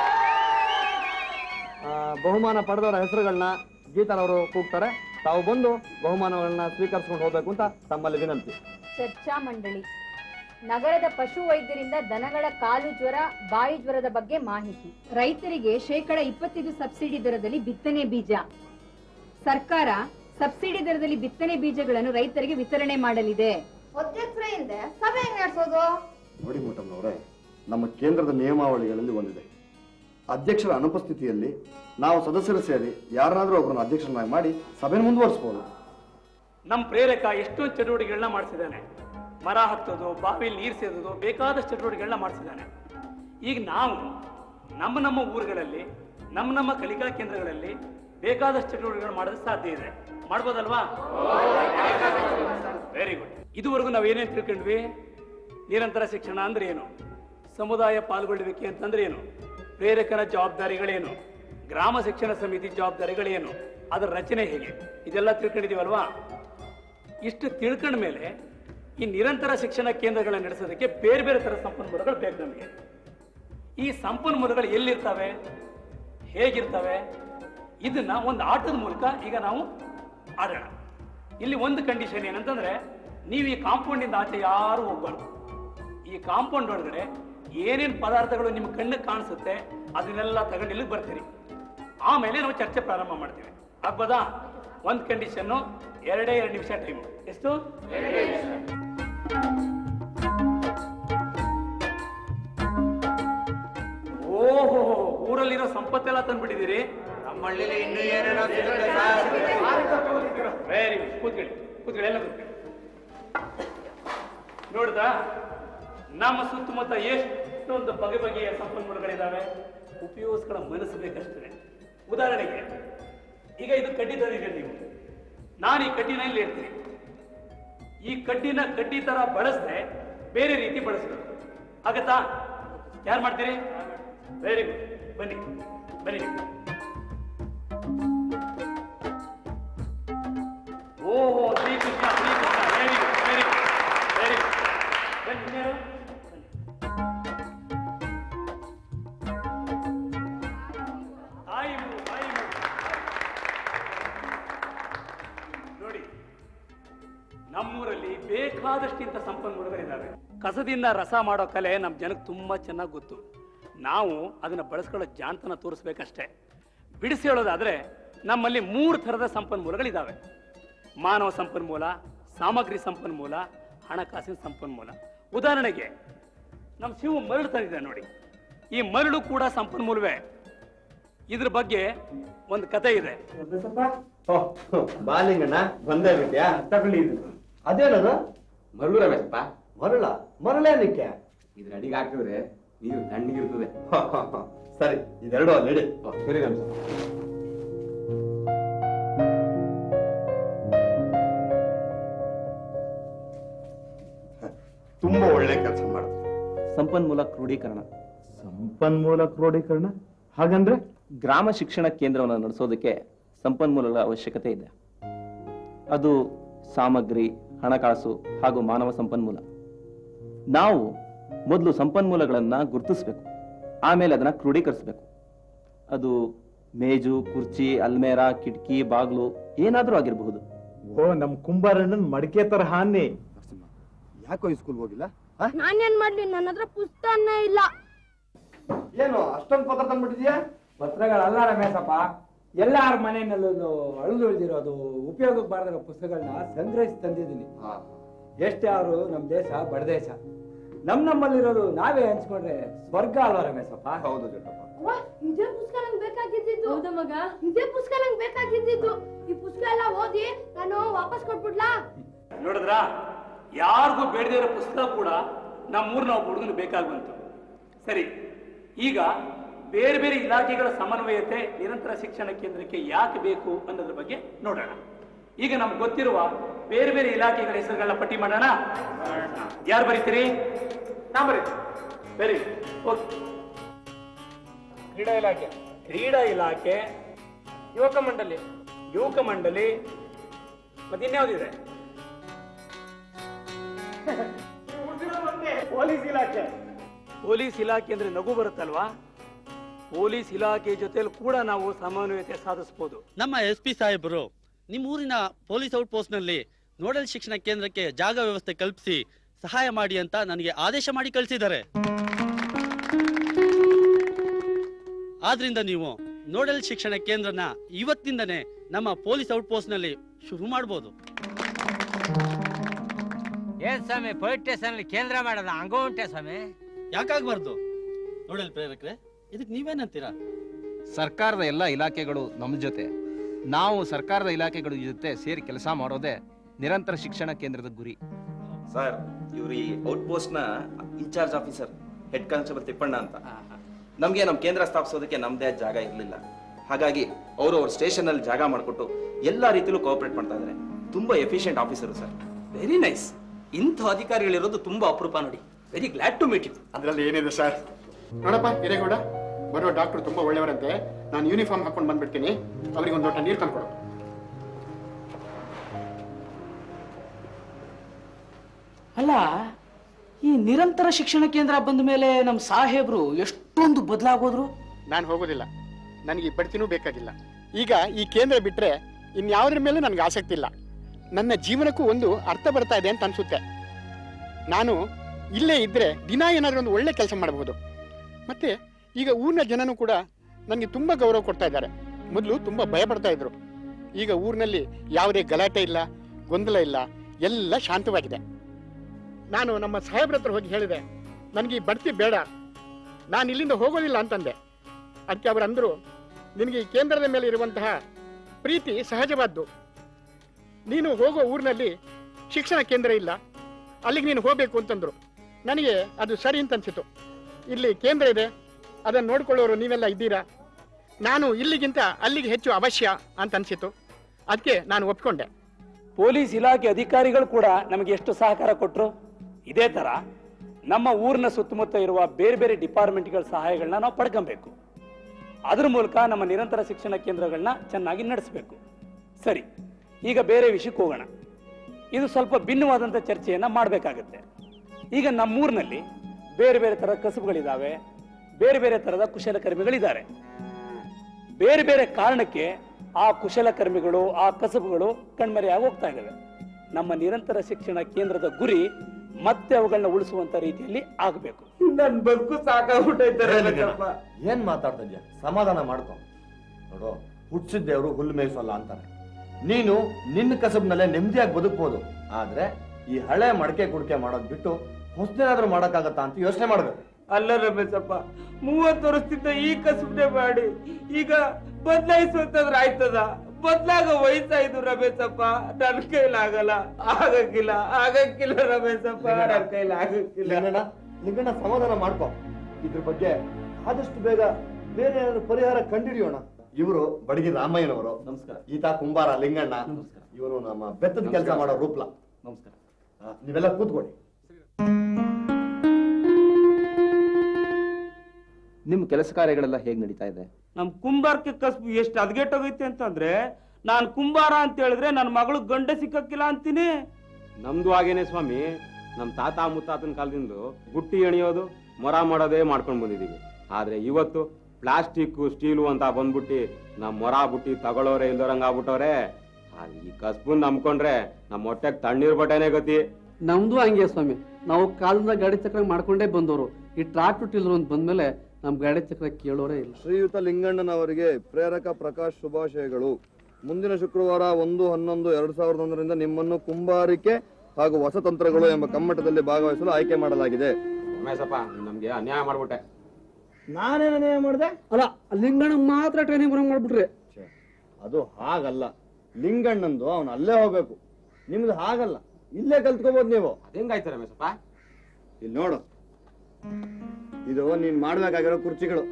ಬಹುಮಾನ ಪಡೆದವರ ಹೆಸರುಗಳನ್ನ ಗೀತಾರವರು ಕೂಗ್ತಾರೆ ತಾವು ಬಂದು ಬಹುಮಾನಗಳನ್ನ ಸ್ವೀಕರಿಸ್ಕೊಂಡು ಹೋಗ್ಬೇಕು ಅಂತ ತಮ್ಮಲ್ಲಿ ವಿನಂತಿ ಚರ್ಚಾ ಮಂಡಳಿ ನಗರದ ಪಶು ವೈದ್ಯರಿಂದ ದನಗಳ ಕಾಲು ಜ್ವರ ಬಾಯಿ ಜ್ವರದ ಬಗ್ಗೆ ಮಾಹಿತಿ ರೈತರಿಗೆ ಶೇಕಡ ಇಪ್ಪತ್ತೈದು ಸಬ್ಸಿಡಿ ದರದಲ್ಲಿ ಬಿತ್ತನೆ ಬೀಜ ಸರ್ಕಾರ ಸಬ್ಸಿಡಿ ದರದಲ್ಲಿ ಬಿತ್ತನೆ ಬೀಜಗಳನ್ನು ರೈತರಿಗೆ ವಿತರಣೆ ಮಾಡಲಿದೆ ಅಧ್ಯಕ್ಷರೇ ಇಲ್ದೆ ಸಭೆ ಹೆಂಗ್ ನಡೆಸೋದು ನೋಡಿ ಮುಟ್ಟಮ್ಮನವರೇ ನಮ್ಮ ಕೇಂದ್ರದ ನಿಯಮಾವಳಿಗಳಲ್ಲಿ ಒಂದಿದೆ ಅಧ್ಯಕ್ಷರ ಅನುಪಸ್ಥಿತಿಯಲ್ಲಿ ನಾವು ಸದಸ್ಯರು ಸೇರಿ ಯಾರನ್ನಾದ್ರೂ ಒಬ್ಬರನ್ನ ಅಧ್ಯಕ್ಷರನ್ನಾಗಿ ಮಾಡಿ ಸಭೆನ ಮುಂದುವರಿಸಬಹುದು ನಮ್ಮ ಪ್ರೇರಕ ಎಷ್ಟೊಂದು ಚಟುವಟಿಕೆಗಳನ್ನ ಮಾಡಿಸಿದ್ದಾನೆ ಮರ ಹತ್ತೋದು ಬಾವಿಲಿ ನೀರು ಸೇದೋದು ಬೇಕಾದಷ್ಟು ಚಟುವಟಿಕೆಗಳನ್ನ ಮಾಡಿಸಿದ್ದಾನೆ ಈಗ ನಾವು ನಮ್ಮ ನಮ್ಮ ಊರುಗಳಲ್ಲಿ ನಮ್ಮ ನಮ್ಮ ಕಲಿಕಾ ಕೇಂದ್ರಗಳಲ್ಲಿ ಬೇಕಾದಷ್ಟು ಚಟುವಟಿಕೆಗಳು ಮಾಡೋದು ಸಾಧ್ಯ ಇದೆ ಮಾಡ್ಬೋದಲ್ವಾ ವೆರಿ ಗುಡ್ ಇದುವರೆಗೂ ನಾವು ಏನೇನು ತಿಳ್ಕೊಂಡ್ವಿ ನಿರಂತರ ಶಿಕ್ಷಣ ಅಂದ್ರೆ ಏನು ಸಮುದಾಯ ಪಾಲ್ಗೊಳ್ಳುವಿಕೆ ಅಂತಂದ್ರೆ ಏನು ಪ್ರೇರಕನ ಜವಾಬ್ದಾರಿಗಳೇನು ಗ್ರಾಮ ಶಿಕ್ಷಣ ಸಮಿತಿ ಜವಾಬ್ದಾರಿಗಳೇನು ಅದರ ರಚನೆ ಹೇಗೆ ಇದೆಲ್ಲ ತಿಳ್ಕೊಂಡಿದೀವಲ್ವಾ ಇಷ್ಟು ತಿಳ್ಕೊಂಡ ಮೇಲೆ ಈ ನಿರಂತರ ಶಿಕ್ಷಣ ಕೇಂದ್ರಗಳನ್ನ ನಡೆಸೋದಕ್ಕೆ ಬೇರೆ ಬೇರೆ ಥರ ಸಂಪನ್ಮೂಲಗಳು ಬೇಕು ನಮಗೆ ಈ ಸಂಪನ್ಮೂಲಗಳು ಎಲ್ಲಿರ್ತವೆ ಹೇಗಿರ್ತವೆ ಇದನ್ನ ಒಂದು ಆಟದ ಮೂಲಕ ಈಗ ನಾವು ಆಡೋಣ ಇಲ್ಲಿ ಒಂದು ಕಂಡೀಷನ್ ಏನಂತಂದ್ರೆ ನೀವು ಈ ಕಾಂಪೌಂಡಿಂದ ಆಚೆ ಯಾರು ಹೋಗ್ಬಾರ್ದು ಈ ಕಾಂಪೌಂಡ್ ಒಳಗಡೆ ಏನೇನು ಪದಾರ್ಥಗಳು ನಿಮ್ಮ ಕಣ್ಣಿಗೆ ಕಾಣಿಸುತ್ತೆ ಅದನ್ನೆಲ್ಲ ತಗೊಂಡು ಇಲ್ಲಿಗೆ ಬರ್ತೀರಿ ಆಮೇಲೆ ನಾವು ಚರ್ಚೆ ಪ್ರಾರಂಭ ಮಾಡ್ತೀವಿ ಆಗ್ಬೋದಾ ಒಂದು ಕಂಡೀಷನ್ನು ಎರಡೇ ಎರಡು ನಿಮಿಷ ಟೈಮ್ ಎಷ್ಟು ಓಹೋ ಊರಲ್ಲಿರೋ ಸಂಪತ್ತೆಲ್ಲ ತಂದ್ಬಿಟ್ಟಿದ್ದೀರಿ ನಮ್ಮಳ್ಳಿ ಇನ್ನೂ ಏನೇನೋ ವೆರಿ ಗುಡ್ ಕೂತ್ಕೊಳ್ಳಿ ಕೂತ್ಕೊಳ್ಳಿ ಎಲ್ಲ ಕೂತ್ಕೊಳ್ಳಿ ನೋಡ್ದಾ ನಮ್ಮ ಸುತ್ತಮುತ್ತ ಎಷ್ಟೊಂದು ಬಗೆ ಬಗೆಯ ಸಂಪನ್ಮೂಲಗಳಿದಾವೆ ಉಪಯೋಗಿಸ್ಕೊಳ್ಳೋ ಮನಸ್ಸು ಬೇಕಷ್ಟೇ ಉದಾಹರಣೆಗೆ ಈಗ ಇದು ಕಡ್ಡಿ ತಂದಿದೆ ನೀವು ನಾನು ಈ ಕಡ್ಡಿನ ಇಲ್ಲಿ ಇರ್ತೀನಿ ಈ ಕಡ್ಡಿನ ಕಡ್ಡಿ ತರ ಬಳಸದೆ ಬೇರೆ ರೀತಿ ಬಳಸಬೇಕು ಆಗತ್ತಾ ಯಾರು ಮಾಡ್ತೀರಿ ವೆರಿ ಗುಡ್ ಬನ್ನಿ ಬನ್ನಿ ಓಹೋ Srikrishna Srikrishna very good very good very good ಬನ್ನಿ ಇನ್ಯಾರು? ತಾಯಿ ಮಗು, ತಾಯಿ ಮಗು. ನೋಡಿ ನಮ್ಮೂರಲ್ಲಿ ಬೇಕಾದಷ್ಟಿಂತ ಸಂಪನ್ಮೂಲಗಳಿದ್ದಾವೆ ಕಸದಿಂದ ರಸ ಮಾಡೋ ಕಲೆ ನಮ್ಮ ಜನಕ್ಕೆ ತುಂಬಾ ಚೆನ್ನಾಗಿ ಗೊತ್ತು ನಾವು ಅದನ್ನ ಬಳಸ್ಕೊಳ್ಳೋ ಜಾಣತನ ತೋರಿಸ್ಬೇಕಷ್ಟೇ ಬಿಡಿಸಿ ಹೇಳೋದಾದ್ರೆ ನಮ್ಮಲ್ಲಿ ಮೂರು ಥರದ ಸಂಪನ್ಮೂಲಗಳಿದ್ದಾವೆ ಮಾನವ ಸಂಪನ್ಮೂಲ ಸಾಮಗ್ರಿ ಸಂಪನ್ಮೂಲ ಹಣಕಾಸಿನ ಸಂಪನ್ಮೂಲ ಉದಾಹರಣೆಗೆ ನಮ್ಮ ಶಿವ ಮರಳು ತಂದಿದೆ ನೋಡಿ ಈ ಮರಳು ಕೂಡ ಸಂಪನ್ಮೂಲವೇ ಇದ್ರ ಬಗ್ಗೆ ಒಂದು ಕತೆ ಇದೆ ಬಾಲಿಂಗಣ್ಣ ಬಂದೇ ಬಿಟ್ಯಾ ತಗೊಳ್ಳಿ ಇದು ಅದೇನದು ಮರಳು ರಮೇಶಪ್ಪ ಮರಳ ಮರಳೇನಕ್ಕೆ ಇದ್ರ ಅಡಿಗೆ ಹಾಕಿದ್ರೆ ನೀರು ತಣ್ಣಗಿರ್ತದೆ ಸರಿ ಇದೆರಡು ಅಲ್ಲಿ ಇಡಿ ಸರಿ ರಮೇಶ ತುಂಬಾ ಒಳ್ಳೆ ಕೆಲಸ ಮಾಡಿದ್ರಿ ಸಂಪನ್ಮೂಲ ಕ್ರೋಢೀಕರಣ ಸಂಪನ್ಮೂಲ ಕ್ರೋಢೀಕರಣ ಹಾಗಂದ್ರೆ ಗ್ರಾಮ ಶಿಕ್ಷಣ ಕೇಂದ್ರವನ್ನು ನಡೆಸೋದಕ್ಕೆ ಸಂಪನ್ಮೂಲಗಳ ಅವಶ್ಯಕತೆ ಇದೆ ಅದು ಸಾಮಗ್ರಿ ಹಣಕಾಸು ಹಾಗೂ ಮಾನವ ಸಂಪನ್ಮೂಲ ನಾವು ಮೊದಲು ಸಂಪನ್ಮೂಲಗಳನ್ನ ಗುರುತಿಸ್ಬೇಕು ಆಮೇಲೆ ಅದನ್ನ ಕ್ರೋಢೀಕರಿಸಬೇಕು ಅದು ಮೇಜು ಕುರ್ಚಿ ಅಲ್ಮೇರಾ ಕಿಟಕಿ ಬಾಗ್ಲು ಏನಾದ್ರೂ ಆಗಿರಬಹುದು ಓ ನಮ್ ಕುಂಬಾರಣ್ಣನ್ ಮಡಿಕೆ ತರ ಹಾನಿ ಯಾಕೋ ಈ ಸ್ಕೂಲ್ ಹೋಗಿಲ್ಲ ನಾನೇನ್ ಮಾಡ್ಲಿ ನನ್ನ ಹತ್ರ ಪುಸ್ತಕನೇ ಇಲ್ಲ ಏನು ಅಷ್ಟೊಂದು ಪತ್ರ ತಂದ್ಬಿಟ್ಟಿದ್ಯಾ ಪತ್ರಗಳಲ್ಲ ರಮೇಶಪ್ಪ ಎಲ್ಲಾರ ಮನೆಯಲ್ಲೂ ಅಳಿದು ಉಳಿದಿರೋದು ಉಪಯೋಗಕ್ಕೆ ಬಾರದಿರೋ ಪುಸ್ತಕಗಳನ್ನ ಸಂಗ್ರಹಿಸಿ ತಂದಿದ್ದೀನಿ ಎಷ್ಟೇ ಆದ್ರೂ ನಮ್ ದೇಶ ಬಡದೇಶ ನಮ್ ನಮ್ಮಲ್ಲಿರೋದು ನಾವೇ ಹಂಚ್ಕೊಂಡ್ರೆ ಸ್ವರ್ಗ ಅಲ್ವಾ ರಮೇಶಪ್ಪ ಹೌದು ಜಟ್ಟಪ್ಪ ಇದೇ ಪುಸ್ತಕ ನಂಗೆ ಬೇಕಾಗಿದ್ದಿದ್ದು ಹೌದಾ ಮಗ ಇದೇ ಪುಸ್ತಕ ನಂಗೆ ಬೇಕಾಗಿದ್ದಿದ್ದು ಈ ಪುಸ್ತಕ ಎಲ್ಲ ಓದಿ ನಾನು ವಾಪಸ್ ಕೊಟ್ಬಿಡ್ಲಾ ನೋಡಿದ್ರಾ ಯಾರಿಗೂ ಬೇಡದೇ ಇರೋ ಪುಸ್ತಕ ಕೂಡ ನಮ್ಮೂರಿನ ಒಬ್ಬ ಹುಡುಗನ ಬೇಕಾಗಿ ಬಂತು ಸರಿ ಈಗ ಬೇರೆ ಬೇರೆ ಇಲಾಖೆಗಳ ಸಮನ್ವಯತೆ ನಿರಂತರ ಶಿಕ್ಷಣ ಕೇಂದ್ರಕ್ಕೆ ಯಾಕೆ ಬೇಕು ಅನ್ನೋದ್ರ ಬಗ್ಗೆ ನೋಡೋಣ ಈಗ ನಮ್ಗೆ ಗೊತ್ತಿರುವ ಬೇರೆ ಬೇರೆ ಇಲಾಖೆಗಳ ಹೆಸರುಗಳನ್ನ ಪಟ್ಟಿ ಮಾಡೋಣ ಯಾರು ಬರೀತೀರಿ ನಾ ಬರೀತೀನಿ ವೆರಿ ಓಕೆ ಕ್ರೀಡಾ ಇಲಾಖೆ ಕ್ರೀಡಾ ಇಲಾಖೆ ಯುವಕ ಮಂಡಳಿ ಯುವಕ ಮಂಡಳಿ ಮತ್ತೆ ಇನ್ಯಾವುದಿದೆ ಪೊಲೀಸ್ ಇಲಾಖೆ ಪೊಲೀಸ್ ಇಲಾಖೆ ಅಂದ್ರೆ ನಗು ಬರುತ್ತಲ್ವಾ ಪೊಲೀಸ್ ಇಲಾಖೆ ಜೊತೆಲಿ ಕೂಡ ನಾವು ಸಮನ್ವಯತೆ ಸಾಧಿಸಬಹುದು ನಮ್ಮ ಎಸ್ ಪಿ ಸಾಹೇಬರು ನಿಮ್ಮ ಊರಿನ ಪೊಲೀಸ್ ಔಟ್ ಪೋಸ್ಟ್ನಲ್ಲಿ ನೋಡಲ್ ಶಿಕ್ಷಣ ಕೇಂದ್ರಕ್ಕೆ ಜಾಗ ವ್ಯವಸ್ಥೆ ಕಲ್ಪಿಸಿ ಸಹಾಯ ಮಾಡಿ ಅಂತ ನನಗೆ ಆದೇಶ ಮಾಡಿ ಕಳಿಸಿದ್ದಾರೆ ಆದ್ರಿಂದ ನೀವು ನೋಡಲ್ ಶಿಕ್ಷಣ ಕೇಂದ್ರನ ಇವತ್ತಿಂದನೇ ನಮ್ಮ ಪೊಲೀಸ್ ಔಟ್ ಪೋಸ್ಟ್ನಲ್ಲಿ ಶುರು ಮಾಡ್ಬೋದು ಏನ್ ಸ್ವಾಮಿ ಪೊಲೀಸ್ ಸ್ಟೇಷನ್ ಅಲ್ಲಿ ಕೇಂದ್ರ ಮಾಡೋದ ಹಂಗೂ ಉಂಟೆ ಸ್ವಾಮಿ ಯಾಕಾಗ್ಬಾರ್ದು ನೋಡಲ್ ಪ್ರೇರಕ್ರೆ ಇದಕ್ಕೆ ನೀವೇನಂತೀರಾ ಸರ್ಕಾರದ ಎಲ್ಲ ಇಲಾಖೆಗಳು ನಮ್ಮ ಜೊತೆ ನಾವು ಸರ್ಕಾರದ ಇಲಾಖೆಗಳ ಜೊತೆ ಸೇರಿ ಕೆಲಸ ಮಾಡೋದೇ ನಿರಂತರ ಶಿಕ್ಷಣ ಕೇಂದ್ರದ ಗುರಿ ಸರ್ ಇವ್ರು ಈ ಔಟ್ ಪೋಸ್ಟ್ ನ in-charge officer head constable Thippanna ಅಂತ ನಮ್ಗೆ ನಮ್ಮ ಕೇಂದ್ರ ಸ್ಥಾಪಿಸೋದಕ್ಕೆ ನಮ್ದೇ ಜಾಗ ಇರಲಿಲ್ಲ ಹಾಗಾಗಿ ಅವರು ಅವ್ರ ಸ್ಟೇಷನ್ ಅಲ್ಲಿ ಜಾಗ ಮಾಡಿಕೊಟ್ಟು ಎಲ್ಲಾ ರೀತಿಲೂ ಕೋಆಪರೇಟ್ ಮಾಡ್ತಾ ಇದ್ದಾರೆ ತುಂಬಾ efficient officer sir very nice ಇಂಥ ಅಧಿಕಾರಿಗಳಿರೋದು ತುಂಬಾ ಅಪರೂಪ ನೋಡಿ very glad to meet you ಅದರಲ್ಲಿ ಏನಿದೆ ಸರ್ ನೋಡಪ್ಪ ಹಿರೇಗೌಡ ಬರೋ ಡಾಕ್ಟರ್ ತುಂಬಾ ಒಳ್ಳೆಯವರಂತೆ ನಾನು ಯೂನಿಫಾರ್ಮ್ ಹಾಕೊಂಡು ಬಂದ್ಬಿಡ್ತೀನಿ ಅವ್ರಿಗೆ ಒಂದು ಲೋಟ ನೀರು ತಂದ್ಕೊಡು ಅಲ್ಲ ಈ ನಿರಂತರ ಶಿಕ್ಷಣ ಕೇಂದ್ರ ಬಂದ ಮೇಲೆ ನಮ್ಮ ಸಾಹೇಬ್ರು ಎಷ್ಟೊಂದು ಬದಲಾಗೋದ್ರು ನಾನು ಹೋಗೋದಿಲ್ಲ ನನಗೆ ಈ ಬಡ್ತಿನೂ ಬೇಕಾಗಿಲ್ಲ ಈಗ ಈ ಕೇಂದ್ರ ಬಿಟ್ರೆ ಇನ್ಯಾವುದ್ರ ಮೇಲೂ ನನಗೆ ಆಸಕ್ತಿ ಇಲ್ಲ ನನ್ನ ಜೀವನಕ್ಕೂ ಒಂದು ಅರ್ಥ ಬರ್ತಾ ಇದೆ ಅಂತ ಅನ್ಸುತ್ತೆ ನಾನು ಇಲ್ಲೇ ಇದ್ರೆ ದಿನ ಏನಾದರೂ ಒಂದು ಒಳ್ಳೆ ಕೆಲಸ ಮಾಡಬಹುದು ಮತ್ತೆ ಈಗ ಊರಿನ ಜನನೂ ಕೂಡ ನನಗೆ ತುಂಬಾ ಗೌರವ ಕೊಡ್ತಾ ಇದ್ದಾರೆ ಮೊದಲು ತುಂಬಾ ಭಯ ಪಡ್ತಾ ಇದ್ರು ಈಗ ಊರಿನಲ್ಲಿ ಯಾವುದೇ ಗಲಾಟೆ ಇಲ್ಲ ಗೊಂದಲ ಇಲ್ಲ ಎಲ್ಲ ಶಾಂತವಾಗಿದೆ ನಾನು ನಮ್ಮ ಸಾಹೇಬ್ರ ಹತ್ರ ಹೋಗಿ ಹೇಳಿದೆ ನನಗೆ ಈ ಬಡ್ತಿ ಬೇಡ ನಾನು ಇಲ್ಲಿಂದ ಹೋಗೋದಿಲ್ಲ ಅಂತಂದೆ ಅದಕ್ಕೆ ಅವರು ಅಂದರು ನಿನಗೆ ಈ ಕೇಂದ್ರದ ಮೇಲೆ ಇರುವಂತಹ ಪ್ರೀತಿ ಸಹಜವಾದ್ದು ನೀನು ಹೋಗೋ ಊರಿನಲ್ಲಿ ಶಿಕ್ಷಣ ಕೇಂದ್ರ ಇಲ್ಲ ಅಲ್ಲಿಗೆ ನೀನು ಹೋಗಬೇಕು ಅಂತಂದ್ರು ನನಗೆ ಅದು ಸರಿ ಅಂತ ಅನ್ಸಿತು ಇಲ್ಲಿ ಕೇಂದ್ರ ಇದೆ ಅದನ್ನು ನೋಡ್ಕೊಳ್ಳೋರು ನೀವೆಲ್ಲ ಇದ್ದೀರಾ ನಾನು ಇಲ್ಲಿಗಿಂತ ಅಲ್ಲಿಗೆ ಹೆಚ್ಚು ಅವಶ್ಯ ಅಂತ ಅನ್ಸಿತು ಅದಕ್ಕೆ ನಾನು ಒಪ್ಕೊಂಡೆ ಪೊಲೀಸ್ ಇಲಾಖೆ ಅಧಿಕಾರಿಗಳು ಕೂಡ ನಮಗೆ ಎಷ್ಟು ಸಹಕಾರ ಕೊಟ್ಟರು ಇದೇ ತರ ನಮ್ಮ ಊರಿನ ಸುತ್ತಮುತ್ತ ಇರುವ ಬೇರೆ ಬೇರೆ ಡಿಪಾರ್ಟ್ಮೆಂಟ್ಗಳ ಸಹಾಯಗಳನ್ನ ನಾವು ಪಡ್ಕೊಬೇಕು ಅದ್ರ ಮೂಲಕ ನಮ್ಮ ನಿರಂತರ ಶಿಕ್ಷಣ ಕೇಂದ್ರಗಳನ್ನ ಚೆನ್ನಾಗಿ ನಡೆಸಬೇಕು ಸರಿ ಈಗ ಬೇರೆ ವಿಷಯಕ್ಕೆ ಹೋಗೋಣ ಇದು ಸ್ವಲ್ಪ ಭಿನ್ನವಾದಂಥ ಚರ್ಚೆಯನ್ನ ಮಾಡಬೇಕಾಗತ್ತೆ ಈಗ ನಮ್ಮೂರಿನಲ್ಲಿ ಬೇರೆ ಬೇರೆ ಥರದ ಕಸುಬುಗಳಿದ್ದಾವೆ ಬೇರೆ ಬೇರೆ ಥರದ ಕುಶಲಕರ್ಮಿಗಳಿದ್ದಾರೆ ಬೇರೆ ಬೇರೆ ಕಾರಣಕ್ಕೆ ಆ ಕುಶಲಕರ್ಮಿಗಳು ಆ ಕಸಬುಗಳು ಕಣ್ಮರೆಯಾಗಿ ಹೋಗ್ತಾ ಇದ್ದಾವೆ ನಮ್ಮ ನಿರಂತರ ಶಿಕ್ಷಣ ಕೇಂದ್ರದ ಗುರಿ ಮತ್ತೆ ಅವುಗಳನ್ನ ಉಳಿಸುವಂತ ರೀತಿಯಲ್ಲಿ ಆಗಬೇಕು ನನ್ ಬದುಕು ಸಾಕಾಗ್ಬಿಟ್ಟೈತಾರೆ ಏನ್ ಮಾತಾಡ್ತಾ ಇದ್ಯಾ ಸಮಾಧಾನ ಮಾಡ್ಕೊ ನೋಡು ಹುಟ್ಟಿಸಿದ್ದೇವ್ರು ಹುಲ್ಲು ಮೇಯಿಸೋಲ್ಲ ಅಂತಾರೆ ನೀನು ನಿನ್ನ ಕಸಬ್ನಲ್ಲೇ ನೆಮ್ಮದಿಯಾಗಿ ಬದುಕ್ಬೋದು ಆದ್ರೆ ಈ ಹಳೆ ಮಡಕೆ ಕುಡಿಕೆ ಮಾಡೋದ್ ಬಿಟ್ಟು ಹೊಸದೇನಾದ್ರೂ ಮಾಡಕ್ಕಾಗತ್ತಾ ಅಂತ ಯೋಚನೆ ಮಾಡ್ಬೇಕು ಅಲ್ಲ ರಮೇಶಪ್ಪ ಮೂವತ್ತು ವರ್ಷದಿಂದ ಈ ಕಸುಬನೆ ಮಾಡಿ ಈಗ ಬದಲಾಯಿಸುವಂತಂದ್ರೆ ಆಯ್ತದ ಬದ್ಲಾಗ ವಯಸ್ಸಾಯ್ತು ರಮೇಶಪ್ಪ ನನ್ ಕೈಲಾಗಲ್ಲ ಆಗಕ್ಕಿಲ್ಲ ಆಗಕ್ಕಿಲ್ಲ ರಮೇಶಪ್ಪ ನನ್ ಕೈಲಿ ಆಗಕ್ಕಿಲ್ಲ ಲಿಂಗಣ್ಣ ಲಿಂಗಣ್ಣ ಸಮಾಧಾನ ಮಾಡ್ಕೊ ಇದ್ರ ಬಗ್ಗೆ ಆದಷ್ಟು ಬೇಗ ಬೇರೆ ಏನಾದ್ರು ಪರಿಹಾರ ಕಂಡಿಡಿಯೋಣ ಇವರು ಬಡಗಿ ರಾಮಯ್ಯನವರು ನಮಸ್ಕಾರ ಈತ ಕುಂಬಾರ ಲಿಂಗಣ್ಣ ಇವರು ನಮ್ಮ ಬೆತ್ತದ ಕೆಲಸ ಮಾಡೋ ರೂಪ್ಲ ನಮಸ್ಕಾರ ಆ, ನೀವೆಲ್ಲ ಕೂತ್ಕೊಳ್ಳಿ ನಿಮ್ಮ ಕೆಲಸ ಕಾರ್ಯಗಳೆಲ್ಲ ಹೇಗೆ ನಡೀತಾ ಇದೆ ನಮ್ ಕುಂಬಾರಕ್ಕೆ ಕಸ್ಬು ಎಷ್ಟು ಹದಗೆಟ್ಟೋಗೈತೆ ಅಂತಂದ್ರೆ ನಾನ್ ಕುಂಬಾರ ಅಂತ ಹೇಳಿದ್ರೆ ನನ್ನ ಮಗಳು ಗಂಡ ಸಿಕ್ಕಕ್ಕಿಲ್ಲ ಅಂತೀನಿ ನಮ್ದು ಹಾಗೇನೆ ಸ್ವಾಮಿ ನಮ್ ತಾತ ಮುತ್ತಾತನ ಕಾಲದಿಂದ ಬುಟ್ಟಿ ಎಣಿಯೋದು ಮೊರ ಮಾಡೋದೇ ಮಾಡ್ಕೊಂಡ್ ಬಂದಿದೀವಿ ಆದ್ರೆ ಇವತ್ತು ಪ್ಲಾಸ್ಟಿಕ್ ಸ್ಟೀಲು ಅಂತ ಬಂದ್ಬಿಟ್ಟು ನಮ್ ಮೊರ ಬುಟ್ಟಿ ತಗೊಳ್ಳೋರೆ ಇಲ್ದೋರಂಗ ಆಗ್ಬಿಟ್ಟವ್ರೆ ಆ, ಈ ಕಸ್ಬನ್ ನಂಬ್ಕೊಂಡ್ರೆ ನಮ್ ಹೊಟ್ಟೆಗ್ ತಣ್ಣೀರ್ ಬಟ್ಟೆನೆ ಗತಿ ನಮ್ದು ಹಂಗೆ ಸ್ವಾಮಿ ನಾವು ಕಾಲದಿಂದ ಗಾಡಿ ಚಕ್ರ ಮಾಡ್ಕೊಂಡೇ ಬಂದವರು ಈ ಟ್ರಾಕ್ಟರ್ ಟಿಲ್ಲರ್ ಅಂತ ಬಂದ್ಮೇಲೆ ನಮ್ ಗಾಡಿ ಚಕ್ರ ಕೇಳೋರೇ ಇಲ್ಲ ಶ್ರೀಯುತ ಲಿಂಗಣ್ಣನವರಿಗೆ ಪ್ರೇರಕ ಪ್ರಕಾಶ್ ಶುಭಾಶಯಗಳು ಮುಂದಿನ ಶುಕ್ರವಾರ ಒಂದು ಹನ್ನೊಂದು ಎರಡ್ ಸಾವಿರದ ಒಂದರಿಂದ ನಿಮ್ಮನ್ನು ಕುಂಬಾರಿಕೆ ಹಾಗೂ ಹೊಸತಂತ್ರಗಳು ಎಂಬ ಕಮ್ಮಟದಲ್ಲಿ ಭಾಗವಹಿಸಲು ಆಯ್ಕೆ ಮಾಡಲಾಗಿದೆ ರಮೇಶಪ್ಪ ನೀನ್ ನಮ್ಗೆ ಅನ್ಯಾಯ ಮಾಡ್ಬಿಟ್ಟೆ ನಾನೇನ ನ್ಯಾಯ ಮಾಡಿದೆ ಅಲ್ಲ ಲಿಂಗಣ್ಣ ಮಾತ್ರ ಟ್ರೈನಿಂಗ್ ಬರಂಗ್ ಮಾಡ್ಬಿಟ್ರಿ ಅದು ಹಾಗಲ್ಲ ಲಿಂಗಣ್ಣಂದು ಅವನು ಅಲ್ಲೇ ಹೋಗ್ಬೇಕು ನಿಮ್ದು ಹಾಗಲ್ಲ ಇಲ್ಲೇ ಕಲ್ತ್ಕೋಬಹುದು ನೀವು ಅದೇಂಗಾಯ್ತು ರಮೇಶಪ್ಪ ಇಲ್ಲಿ ನೋಡು ಇದು ನೀನ್ ಮಾಡ್ಬೇಕಾಗಿರೋ ಕುರ್ಚಿಗಳು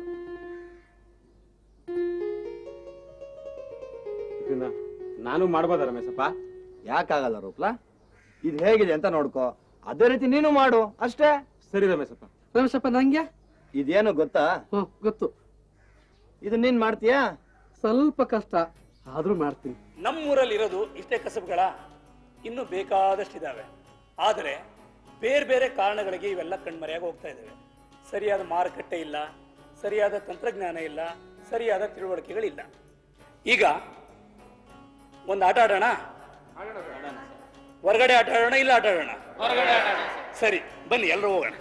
ಇದನ್ನ ನಾನು ಮಾಡ್ಬೋದ ರಮೇಶಪ್ಪ ಯಾಕಾಗಲ್ಲ ರೂಪ್ಲಾ ಇದು ಹೇಗಿದೆ ಅಂತ ನೋಡ್ಕೋ ಅದೇ ರೀತಿ ನೀನು ಮಾಡು ಅಷ್ಟೇ ಸರಿ ರಮೇಶಪ್ಪ ರಮೇಶಪ್ಪ ನಂಗೆ ಇದೇನು ಗೊತ್ತಾ ಗೊತ್ತು ಇದು ನೀನ್ ಮಾಡ್ತೀಯಾ ಸ್ವಲ್ಪ ಕಷ್ಟ ಆದ್ರೂ ಮಾಡ್ತೀನಿ ನಮ್ಮೂರಲ್ಲಿ ಇರೋದು ಇಷ್ಟೇ ಕಸಬುಗಳ ಇನ್ನೂ ಬೇಕಾದಷ್ಟಿದ್ದಾವೆ ಆದರೆ ಬೇರೆ ಬೇರೆ ಕಾರಣಗಳಿಗೆ ಇವೆಲ್ಲ ಕಣ್ಮರೆಯಾಗಿ ಹೋಗ್ತಾ ಇದ್ದಾವೆ ಸರಿಯಾದ ಮಾರುಕಟ್ಟೆ ಇಲ್ಲ ಸರಿಯಾದ ತಂತ್ರಜ್ಞಾನ ಇಲ್ಲ ಸರಿಯಾದ ತಿಳುವಳಿಕೆಗಳಿಲ್ಲ ಈಗ ಒಂದು ಆಟ ಆಡೋಣ ಹೊರಗಡೆ ಆಟ ಆಡೋಣ ಇಲ್ಲ ಆಟ ಆಡೋಣ ಸರಿ ಬನ್ನಿ ಎಲ್ಲರೂ ಹೋಗೋಣ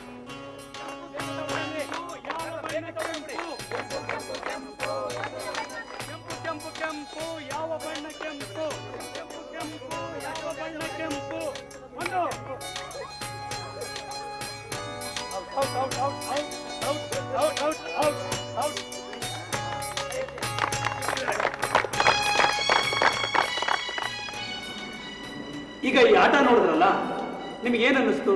ಕೆಂಪು ಕೆಂಪು ಯಾವ ಬಣ್ಣ ಕೆಂಪು ಕೆಂಪು ಕೆಂಪು ಯಾವ ಬಣ್ಣ ಕೆಂಪು ಒಂದು ಈಗ ಈ ಆಟ ನೋಡಿದ್ರಲ್ಲ ನಿಮ್ಗೆ ಏನ್ ಅನ್ನಿಸ್ತು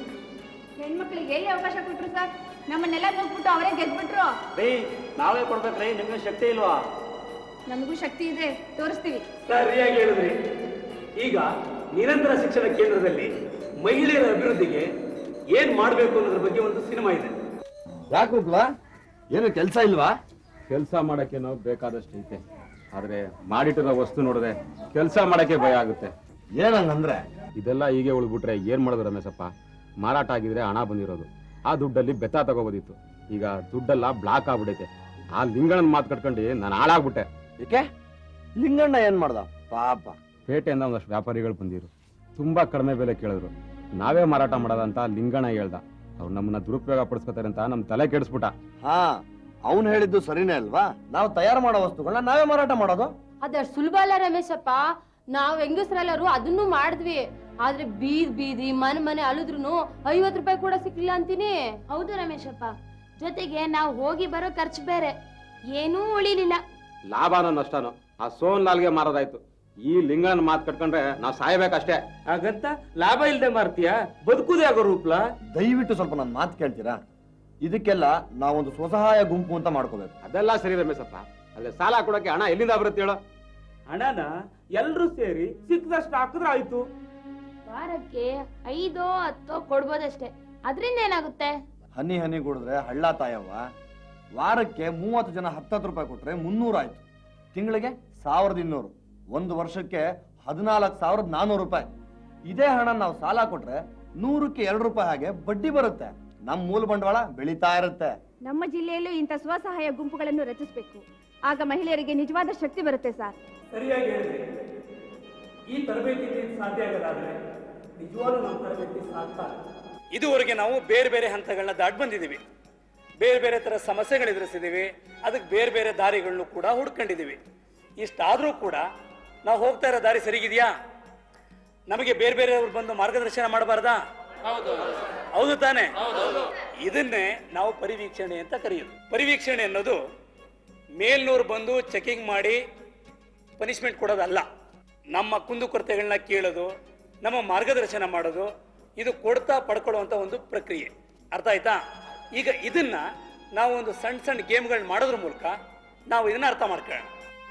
ಹೆಣ್ಮಕ್ಳಿಗೆ ಎಲ್ಲಿ ಅವಕಾಶ ಕೊಟ್ರು ಸರ್ ನಮ್ಮನ್ನೆಲ್ಲ ನೋಡ್ಬಿಟ್ಟು ಅವರೇ ಗೆದ್ಬಿಟ್ರು ರೀ ನಾವೇ ಕೊಡ್ಬೇಕ್ರಿ ನಿಮ್ಗೆ ಶಕ್ತಿ ಇಲ್ವಾ ನಮಗೂ ಶಕ್ತಿ ಇದೆ ತೋರಿಸ್ತೀವಿ ಸರಿಯಾಗಿ ಹೇಳಿದ್ರಿ ಈಗ ನಿರಂತರ ಶಿಕ್ಷಣ ಕೇಂದ್ರದಲ್ಲಿ ಮಹಿಳೆಯರ ಅಭಿವೃದ್ಧಿಗೆ ಏನ್ ಮಾಡ್ಬೇಕು ಅನ್ನೋದ್ರ ಬಗ್ಗೆ ಒಂದು ಸಿನಿಮಾ ಇದೆ ಯಾಕುಪ್ಲ ಏನು ಕೆಲಸ ಇಲ್ವಾ ಕೆಲಸ ಮಾಡಕ್ಕೇನೋ ಬೇಕಾದಷ್ಟು ಐತೆ ಆದ್ರೆ ಮಾಡಿಟ್ಟಿರೋ ವಸ್ತು ನೋಡಿದ್ರೆ ಕೆಲಸ ಮಾಡಕ್ಕೆ ಭಯ ಆಗುತ್ತೆ ಏನಂಗಂದ್ರೆ ಇದೆಲ್ಲ ಹೀಗೆ ಉಳ್ಬಿಟ್ರೆ ಏನ್ ಮಾಡೋದು ರಮೇಶಪ್ಪ ಮಾರಾಟ ಆಗಿದ್ರೆ ಹಣ ಬಂದಿರೋದು ಆ ದುಡ್ಡಲ್ಲಿ ಬೆತ್ತ ತಗೋಬೋದಿತ್ತು ಈಗ ದುಡ್ಡೆಲ್ಲ ಬ್ಲಾಕ್ ಆಗ್ಬಿಡೈತೆ ಆ ಲಿಂಗಣ್ಣನ ಮಾತು ಕಟ್ಕೊಂಡು ನಾನು ಹಾಳಾಗ್ಬಿಟ್ಟೆ ಏಕೆ ಲಿಂಗಣ್ಣ ಏನ್ ಮಾಡ್ದ ಪಾಪ ಪೇಟೆಯಿಂದ ಒಂದಷ್ಟು ವ್ಯಾಪಾರಿಗಳು ಬಂದಿರು ತುಂಬಾ ಕಡಿಮೆ ಬೆಲೆ ಕೇಳಿದ್ರು ನಾವೇ ಮಾರಾಟ ಮಾಡೋದಂತ ಲಿಂಗಣ್ಣ ಹೇಳ್ದ ಅವ್ರು ನಮ್ಮನ್ನ ದುರುಪಯೋಗ ಪಡಿಸ್ಕೊತಾರೆ ಅಂತ ನಮ್ ತಲೆ ಕೆಡಿಸ್ಬಿಟ್ಟ ಹಾ ಅವನು ಹೇಳಿದ್ದು ಸರಿನೇ ಅಲ್ವಾ ನಾವು ತಯಾರು ಮಾಡೋ ವಸ್ತುಗಳನ್ನ ನಾವೇ ಮಾರಾಟ ಮಾಡೋದು ಅದಷ್ಟು ಸುಲಭ ಅಲ್ಲ ರಮೇಶಪ್ಪ ನಾವ್ ಹೆಂಗಸ್ರೆಲ್ಲರೂ ಅದನ್ನು ಮಾಡಿದ್ವಿ ಆದ್ರೆ ಬೀದ್ ಬೀದಿ ಮನೆ ಮನೆ ಅಳಿದ್ರು ಐವತ್ ರೂಪಾಯಿ ಕೂಡ ಸಿಕ್ಲಿಲ್ಲ ಅಂತೀನಿ ಹೌದು ರಮೇಶಪ್ಪ ಜೊತೆಗೆ ನಾವು ಹೋಗಿ ಬರೋ ಖರ್ಚು ಬೇರೆ ಏನೂ ಉಳಿಲಿಲ್ಲ ಲಾಭನೋ ನಷ್ಟನೋ ಆ ಸೋನ್ ಲಾಲ್ಗೆ ಮಾರೋದಾಯ್ತು ಈ ಲಿಂಗನ ಮಾತು ಕಟ್ಕೊಂಡ್ರೆ ನಾವ್ ಸಾಯ್ಬೇಕಷ್ಟೇ ಹಾಗಂತ ಲಾಭ ಇಲ್ದೆ ಮಾರ್ತೀಯ ಬದುಕುದೇ ಆಗೋ ರೂಪ್ಲ ದಯವಿಟ್ಟು ಸ್ವಲ್ಪ ನನ್ನ ಮಾತು ಕೇಳ್ತೀರಾ ಇದಕ್ಕೆಲ್ಲ ನಾವೊಂದು ಸ್ವಸಹಾಯ ಗುಂಪು ಅಂತ ಮಾಡ್ಕೋಬೇಕು ಅದೆಲ್ಲ ಸರಿ ರಮೇಶಪ್ಪ ಅಲ್ಲೇ ಸಾಲ ಕೊಡಕ್ಕೆ ಹಣ ಎಲ್ಲಿಂದ ಬರುತ್ತೆ ಹೇಳು ಹಣನ ಎಲ್ರೂ ಸೇರಿ ಸಿಕ್ಕದಷ್ಟು ಹಾಕಿದ್ರೆ ಆಯ್ತು ವಾರಕ್ಕೆ ಐದೋ ಹತ್ತೋ ಕೊಡ್ಬೋದಷ್ಟೇ ಅದರಿಂದ ಏನಾಗುತ್ತೆ ಹನಿ ಹನಿ ಕುಡಿದ್ರೆ ಹಳ್ಳ ತಾಯವ್ವ ವಾರಕ್ಕೆ ಮೂವತ್ತು ಜನ ಹತ್ತತ್ತು ರೂಪಾಯಿ ಕೊಟ್ರೆ ಮುನ್ನೂರು ಆಯ್ತು ತಿಂಗಳಿಗೆ ಸಾವಿರದ ಇನ್ನೂರು ಒಂದು ವರ್ಷಕ್ಕೆ ಹದಿನಾಲ್ಕು ಸಾವಿರದ ನಾನ್ನೂರು ರೂಪಾಯಿ ಇದೇ ಹಣ ನಾವು ಸಾಲ ಕೊಟ್ರೆ ನೂರಕ್ಕೆ ಎರಡು ರೂಪಾಯಿ ಹಾಗೆ ಬಡ್ಡಿ ಬರುತ್ತೆ ನಮ್ಮ ಮೂಲ ಬಂಡವಾಳ ಬೆಳೀತಾ ಇರುತ್ತೆ ನಮ್ಮ ಜಿಲ್ಲೆಯಲ್ಲೂ ಇಂಥ ಸ್ವಸಹಾಯ ಗುಂಪುಗಳನ್ನು ರಚಿಸಬೇಕು ಆಗ ಮಹಿಳೆಯರಿಗೆ ನಿಜವಾದ ಶಕ್ತಿ ಬರುತ್ತೆ ಸರ್ ಸರಿಯಾಗಿ ಹೇಳಿದ್ರಿ ಈ ತರಬೇತಿ ಸಾಧ್ಯ ಆಗೋದಾದ್ರೆ ನಿಜವಾಗ್ಲೂ ನಮ್ಮ ತರಬೇತಿ ಸಾಧ್ಯ ಇದುವರೆಗೆ ನಾವು ಬೇರೆ ಬೇರೆ ಹಂತಗಳನ್ನ ದಾಟ್ ಬಂದಿದ್ದೀವಿ ಬೇರೆ ಬೇರೆ ತರ ಸಮಸ್ಯೆಗಳು ಎದುರಿಸಿದ್ದೀವಿ ಅದಕ್ಕೆ ಬೇರೆ ಬೇರೆ ದಾರಿಗಳನ್ನು ಕೂಡ ಹುಡ್ಕೊಂಡಿದ್ದೀವಿ ಇಷ್ಟಾದ್ರೂ ಕೂಡ ನಾವು ಹೋಗ್ತಾ ಇರೋ ದಾರಿ ಸರಿಗಿದೆಯಾ ನಮಗೆ ಬೇರೆ ಬೇರೆಯವ್ರು ಬಂದು ಮಾರ್ಗದರ್ಶನ ಮಾಡಬಾರ್ದಾ ಹೌದು ತಾನೆ ಇದನ್ನೇ ನಾವು ಪರಿವೀಕ್ಷಣೆ ಅಂತ ಕರೆಯೋದು ಪರಿವೀಕ್ಷಣೆ ಅನ್ನೋದು ಮೇಲ್ನೂರು ಬಂದು ಚೆಕಿಂಗ್ ಮಾಡಿ ಪನಿಷ್ಮೆಂಟ್ ಕೊಡೋದಲ್ಲ ನಮ್ಮ ಕುಂದುಕೊರತೆಗಳನ್ನ ಕೇಳೋದು ನಮ್ಮ ಮಾರ್ಗದರ್ಶನ ಮಾಡೋದು ಇದು ಕೊಡ್ತಾ ಪಡ್ಕೊಳ್ಳುವಂತ ಒಂದು ಪ್ರಕ್ರಿಯೆ ಅರ್ಥ ಆಯ್ತಾ ಈಗ ಇದನ್ನ ನಾವು ಒಂದು ಸಣ್ಣ ಸಣ್ಣ ಗೇಮ್ಗಳನ್ನ ಮಾಡೋದ್ರ ಮೂಲಕ ನಾವು ಇದನ್ನ ಅರ್ಥ ಮಾಡ್ಕೊಳ್ಳೋಣ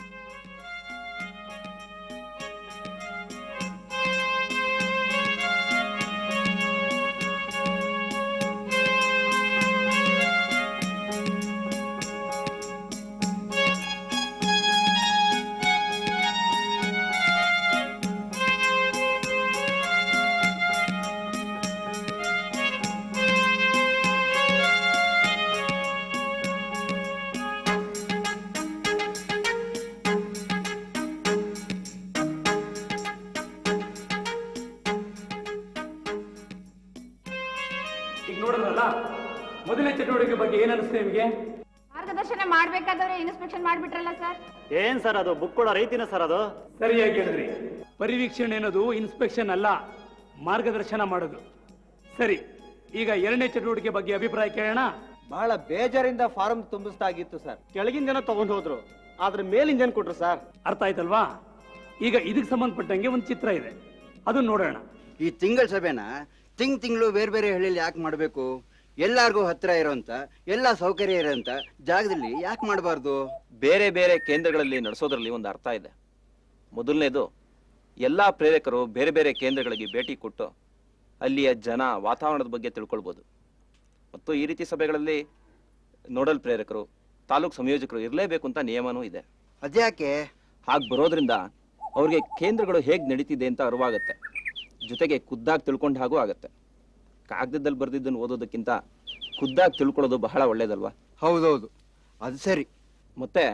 ಈಗ ನೋಡಿದ್ರಲ್ಲ ಮೊದಲನೇ ಚಟುವಟಿಕೆ ಬಗ್ಗೆ ಏನ್ ಅನಿಸ್ತು ನಿಮಗೆ ಮಾರ್ಗದರ್ಶನ ಮಾಡ್ಬೇಕಾದವ್ರೆ ಇನ್ಸ್ಪೆಕ್ಷನ್ ಮಾಡ್ಬಿಟ್ರಲ್ಲ ಸರ್ ಏನ್ ಸರ್ ಅದು ಬುಕ್ ಕೊಡೋ ರೈತಿನ ಸರ್ ಅದು ಸರಿಯಾಗಿ ಹೇಳಿದ್ರಿ ಪರಿವೀಕ್ಷಣೆ ಅನ್ನೋದು ಇನ್ಸ್ಪೆಕ್ಷನ್ ಅಲ್ಲ ಮಾರ್ಗದರ್ಶನ ಮಾಡೋದು ಸರಿ ಈಗ ಎರಡನೇ ಚಟುವಟಿಕೆ ಬಗ್ಗೆ ಅಭಿಪ್ರಾಯ ಕೇಳೋಣ ಬಹಳ ಬೇಜಾರಿಂದ ಫಾರ್ಮ್ ತುಂಬಿಸ್ದಾಗಿತ್ತು ಸರ್ ಕೆಳಗಿನ ಜನ ತಗೊಂಡು ಹೋದ್ರು ಆದ್ರೆ ಮೇಲಿನ ಜನ ಕೊಟ್ರು ಸರ್ ಅರ್ಥ ಆಯ್ತಲ್ವಾ ಈಗ ಇದಕ್ಕೆ ಸಂಬಂಧಪಟ್ಟಂಗೆ ಒಂದು ಚಿತ್ರ ಇದೆ ಅದನ್ನ ನೋಡೋಣ ಈ ತಿಂಗಳ ಸಭೆನ ತಿಂಗ್ ತಿಂಗಳು ಬೇರೆ ಬೇರೆ ಹಳ್ಳಿಲಿ ಯಾಕೆ ಮಾಡಬೇಕು ಎಲ್ಲಾರ್ಗೂ ಹತ್ರ ಇರೋಂತ ಎಲ್ಲ ಸೌಕರ್ಯ ಇರೋಂತ ಜಾಗದಲ್ಲಿ ಯಾಕೆ ಮಾಡಬಾರ್ದು ಬೇರೆ ಬೇರೆ ಕೇಂದ್ರಗಳಲ್ಲಿ ನಡೆಸೋದ್ರಲ್ಲಿ ಒಂದು ಅರ್ಥ ಇದೆ ಮೊದಲನೇದು ಎಲ್ಲ ಪ್ರೇರಕರು ಬೇರೆ ಬೇರೆ ಕೇಂದ್ರಗಳಿಗೆ ಭೇಟಿ ಕೊಟ್ಟು ಅಲ್ಲಿಯ ಜನ ವಾತಾವರಣದ ಬಗ್ಗೆ ತಿಳ್ಕೊಳ್ಬೋದು ಮತ್ತು ಈ ರೀತಿ ಸಭೆಗಳಲ್ಲಿ ನೋಡಲ್ ಪ್ರೇರಕರು ತಾಲೂಕು ಸಂಯೋಜಕರು ಇರಲೇಬೇಕು ಅಂತ ನಿಯಮನೂ ಇದೆ ಅದ್ಯಾಕೆ ಹಾಗೆ ಬರೋದ್ರಿಂದ ಅವ್ರಿಗೆ ಕೇಂದ್ರಗಳು ಹೇಗೆ ನಡೀತಿದೆ ಅಂತ ಅರಿವಾಗತ್ತೆ ಜೊತೆಗೆ ಖುದ್ದಾಗಿ ತಿಳ್ಕೊಂಡ ಹಾಗೂ ಆಗತ್ತೆ ಕಾಗದದಲ್ಲಿ ಬರೆದಿದ್ದನ್ನು ಓದೋದಕ್ಕಿಂತ ಖುದ್ದಾಗಿ ತಿಳ್ಕೊಳ್ಳೋದು ಬಹಳ ಒಳ್ಳೇದಲ್ವಾ ಹೌದೌದು ಅದು ಸರಿ ಮತ್ತೆ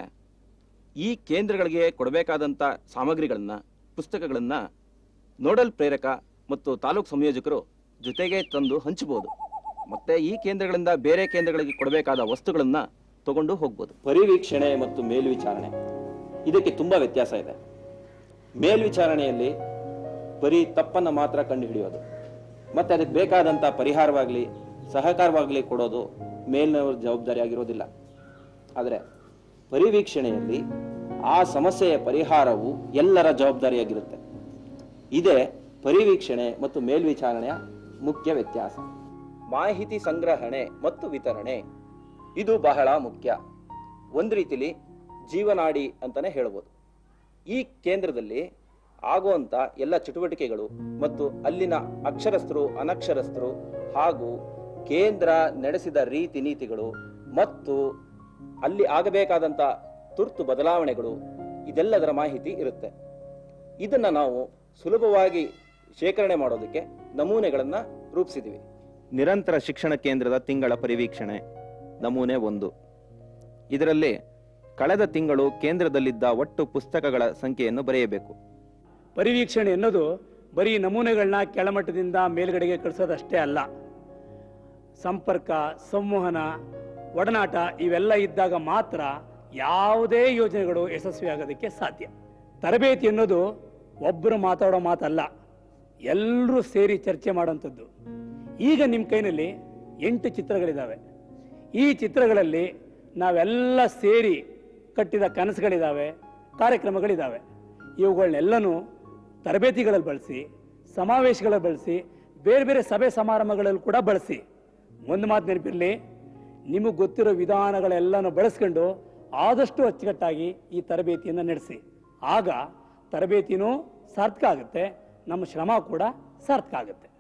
ಈ ಕೇಂದ್ರಗಳಿಗೆ ಕೊಡಬೇಕಾದಂಥ ಸಾಮಗ್ರಿಗಳನ್ನ ಪುಸ್ತಕಗಳನ್ನ ನೋಡಲ್ ಪ್ರೇರಕ ಮತ್ತು ತಾಲೂಕು ಸಂಯೋಜಕರು ಜೊತೆಗೆ ತಂದು ಹಂಚಬಹುದು ಮತ್ತೆ ಈ ಕೇಂದ್ರಗಳಿಂದ ಬೇರೆ ಕೇಂದ್ರಗಳಿಗೆ ಕೊಡಬೇಕಾದ ವಸ್ತುಗಳನ್ನ ತಗೊಂಡು ಹೋಗ್ಬೋದು ಪರಿವೀಕ್ಷಣೆ ಮತ್ತು ಮೇಲ್ವಿಚಾರಣೆ ಇದಕ್ಕೆ ತುಂಬಾ ವ್ಯತ್ಯಾಸ ಇದೆ ಮೇಲ್ವಿಚಾರಣೆಯಲ್ಲಿ ಬರೀ ತಪ್ಪನ್ನ ಮಾತ್ರ ಕಂಡುಹಿಡಿಯೋದು ಮತ್ತೆ ಅದಕ್ಕೆ ಬೇಕಾದಂತ ಪರಿಹಾರವಾಗ್ಲಿ ಸಹಕಾರವಾಗಲಿ ಕೊಡೋದು ಮೇಲಿನವರ ಜವಾಬ್ದಾರಿ ಆಗಿರೋದಿಲ್ಲ ಆದರೆ ಪರಿವೀಕ್ಷಣೆಯಲ್ಲಿ ಆ ಸಮಸ್ಯೆಯ ಪರಿಹಾರವು ಎಲ್ಲರ ಜವಾಬ್ದಾರಿಯಾಗಿರುತ್ತೆ ಇದೇ ಪರಿವೀಕ್ಷಣೆ ಮತ್ತು ಮೇಲ್ವಿಚಾರಣೆಯ ಮುಖ್ಯ ವ್ಯತ್ಯಾಸ ಮಾಹಿತಿ ಸಂಗ್ರಹಣೆ ಮತ್ತು ವಿತರಣೆ ಇದು ಬಹಳ ಮುಖ್ಯ ಒಂದು ರೀತಿಲಿ ಜೀವನಾಡಿ ಅಂತಾನೆ ಹೇಳ್ಬೋದು ಈ ಕೇಂದ್ರದಲ್ಲಿ ಆಗುವಂತ ಎಲ್ಲ ಚಟುವಟಿಕೆಗಳು ಮತ್ತು ಅಲ್ಲಿನ ಅಕ್ಷರಸ್ಥರು ಅನಕ್ಷರಸ್ಥರು ಹಾಗೂ ಕೇಂದ್ರ ನಡೆಸಿದ ರೀತಿ ನೀತಿಗಳು ಮತ್ತು ಅಲ್ಲಿ ಆಗಬೇಕಾದಂತ ತುರ್ತು ಬದಲಾವಣೆಗಳು ಇದೆಲ್ಲದರ ಮಾಹಿತಿ ಇರುತ್ತೆ ಇದನ್ನ ನಾವು ಸುಲಭವಾಗಿ ಶೇಖರಣೆ ಮಾಡೋದಕ್ಕೆ ನಮೂನೆಗಳನ್ನ ರೂಪಿಸಿದ್ವಿ ನಿರಂತರ ಶಿಕ್ಷಣ ಕೇಂದ್ರದ ತಿಂಗಳ ಪರಿವೀಕ್ಷಣೆ ನಮೂನೆ ಒಂದು ಇದರಲ್ಲಿ ಕಳೆದ ತಿಂಗಳು ಕೇಂದ್ರದಲ್ಲಿದ್ದ ಒಟ್ಟು ಪುಸ್ತಕಗಳ ಸಂಖ್ಯೆಯನ್ನು ಬರೆಯಬೇಕು ಪರಿವೀಕ್ಷಣೆ ಎನ್ನೋದು ಬರೀ ನಮೂನೆಗಳನ್ನ ಕೆಳಮಟ್ಟದಿಂದ ಮೇಲ್ಗಡೆಗೆ ಕಳಿಸೋದಷ್ಟೇ ಅಲ್ಲ ಸಂಪರ್ಕ ಸಂವಹನ ಒಡನಾಟ ಇವೆಲ್ಲ ಇದ್ದಾಗ ಮಾತ್ರ ಯಾವುದೇ ಯೋಜನೆಗಳು ಯಶಸ್ವಿಯಾಗೋದಕ್ಕೆ ಸಾಧ್ಯ ತರಬೇತಿ ಅನ್ನೋದು ಒಬ್ಬರು ಮಾತಾಡೋ ಮಾತಲ್ಲ ಎಲ್ಲರೂ ಸೇರಿ ಚರ್ಚೆ ಮಾಡೋಂಥದ್ದು ಈಗ ನಿಮ್ಮ ಕೈನಲ್ಲಿ ಎಂಟು ಚಿತ್ರಗಳಿದ್ದಾವೆ ಈ ಚಿತ್ರಗಳಲ್ಲಿ ನಾವೆಲ್ಲ ಸೇರಿ ಕಟ್ಟಿದ ಕನಸುಗಳಿದ್ದಾವೆ ಕಾರ್ಯಕ್ರಮಗಳಿದ್ದಾವೆ ಇವುಗಳನ್ನೆಲ್ಲನೂ ತರಬೇತಿಗಳಲ್ಲಿ ಬಳಸಿ ಸಮಾವೇಶಗಳಲ್ಲಿ ಬಳಸಿ ಬೇರೆ ಬೇರೆ ಸಭೆ ಸಮಾರಂಭಗಳಲ್ಲಿ ಕೂಡ ಬಳಸಿ ಒಂದು ಮಾತು ನೆನಪಿರಲಿ ನಿಮಗೆ ಗೊತ್ತಿರೋ ವಿಧಾನಗಳೆಲ್ಲನೂ ಬಳಸ್ಕೊಂಡು ಆದಷ್ಟು ಅಚ್ಚುಕಟ್ಟಾಗಿ ಈ ತರಬೇತಿಯನ್ನು ನಡೆಸಿ ಆಗ ತರಬೇತಿನೂ ಸಾರ್ಥಕ ಆಗುತ್ತೆ ನಮ್ಮ ಶ್ರಮ ಕೂಡ ಸಾರ್ಥಕ ಆಗುತ್ತೆ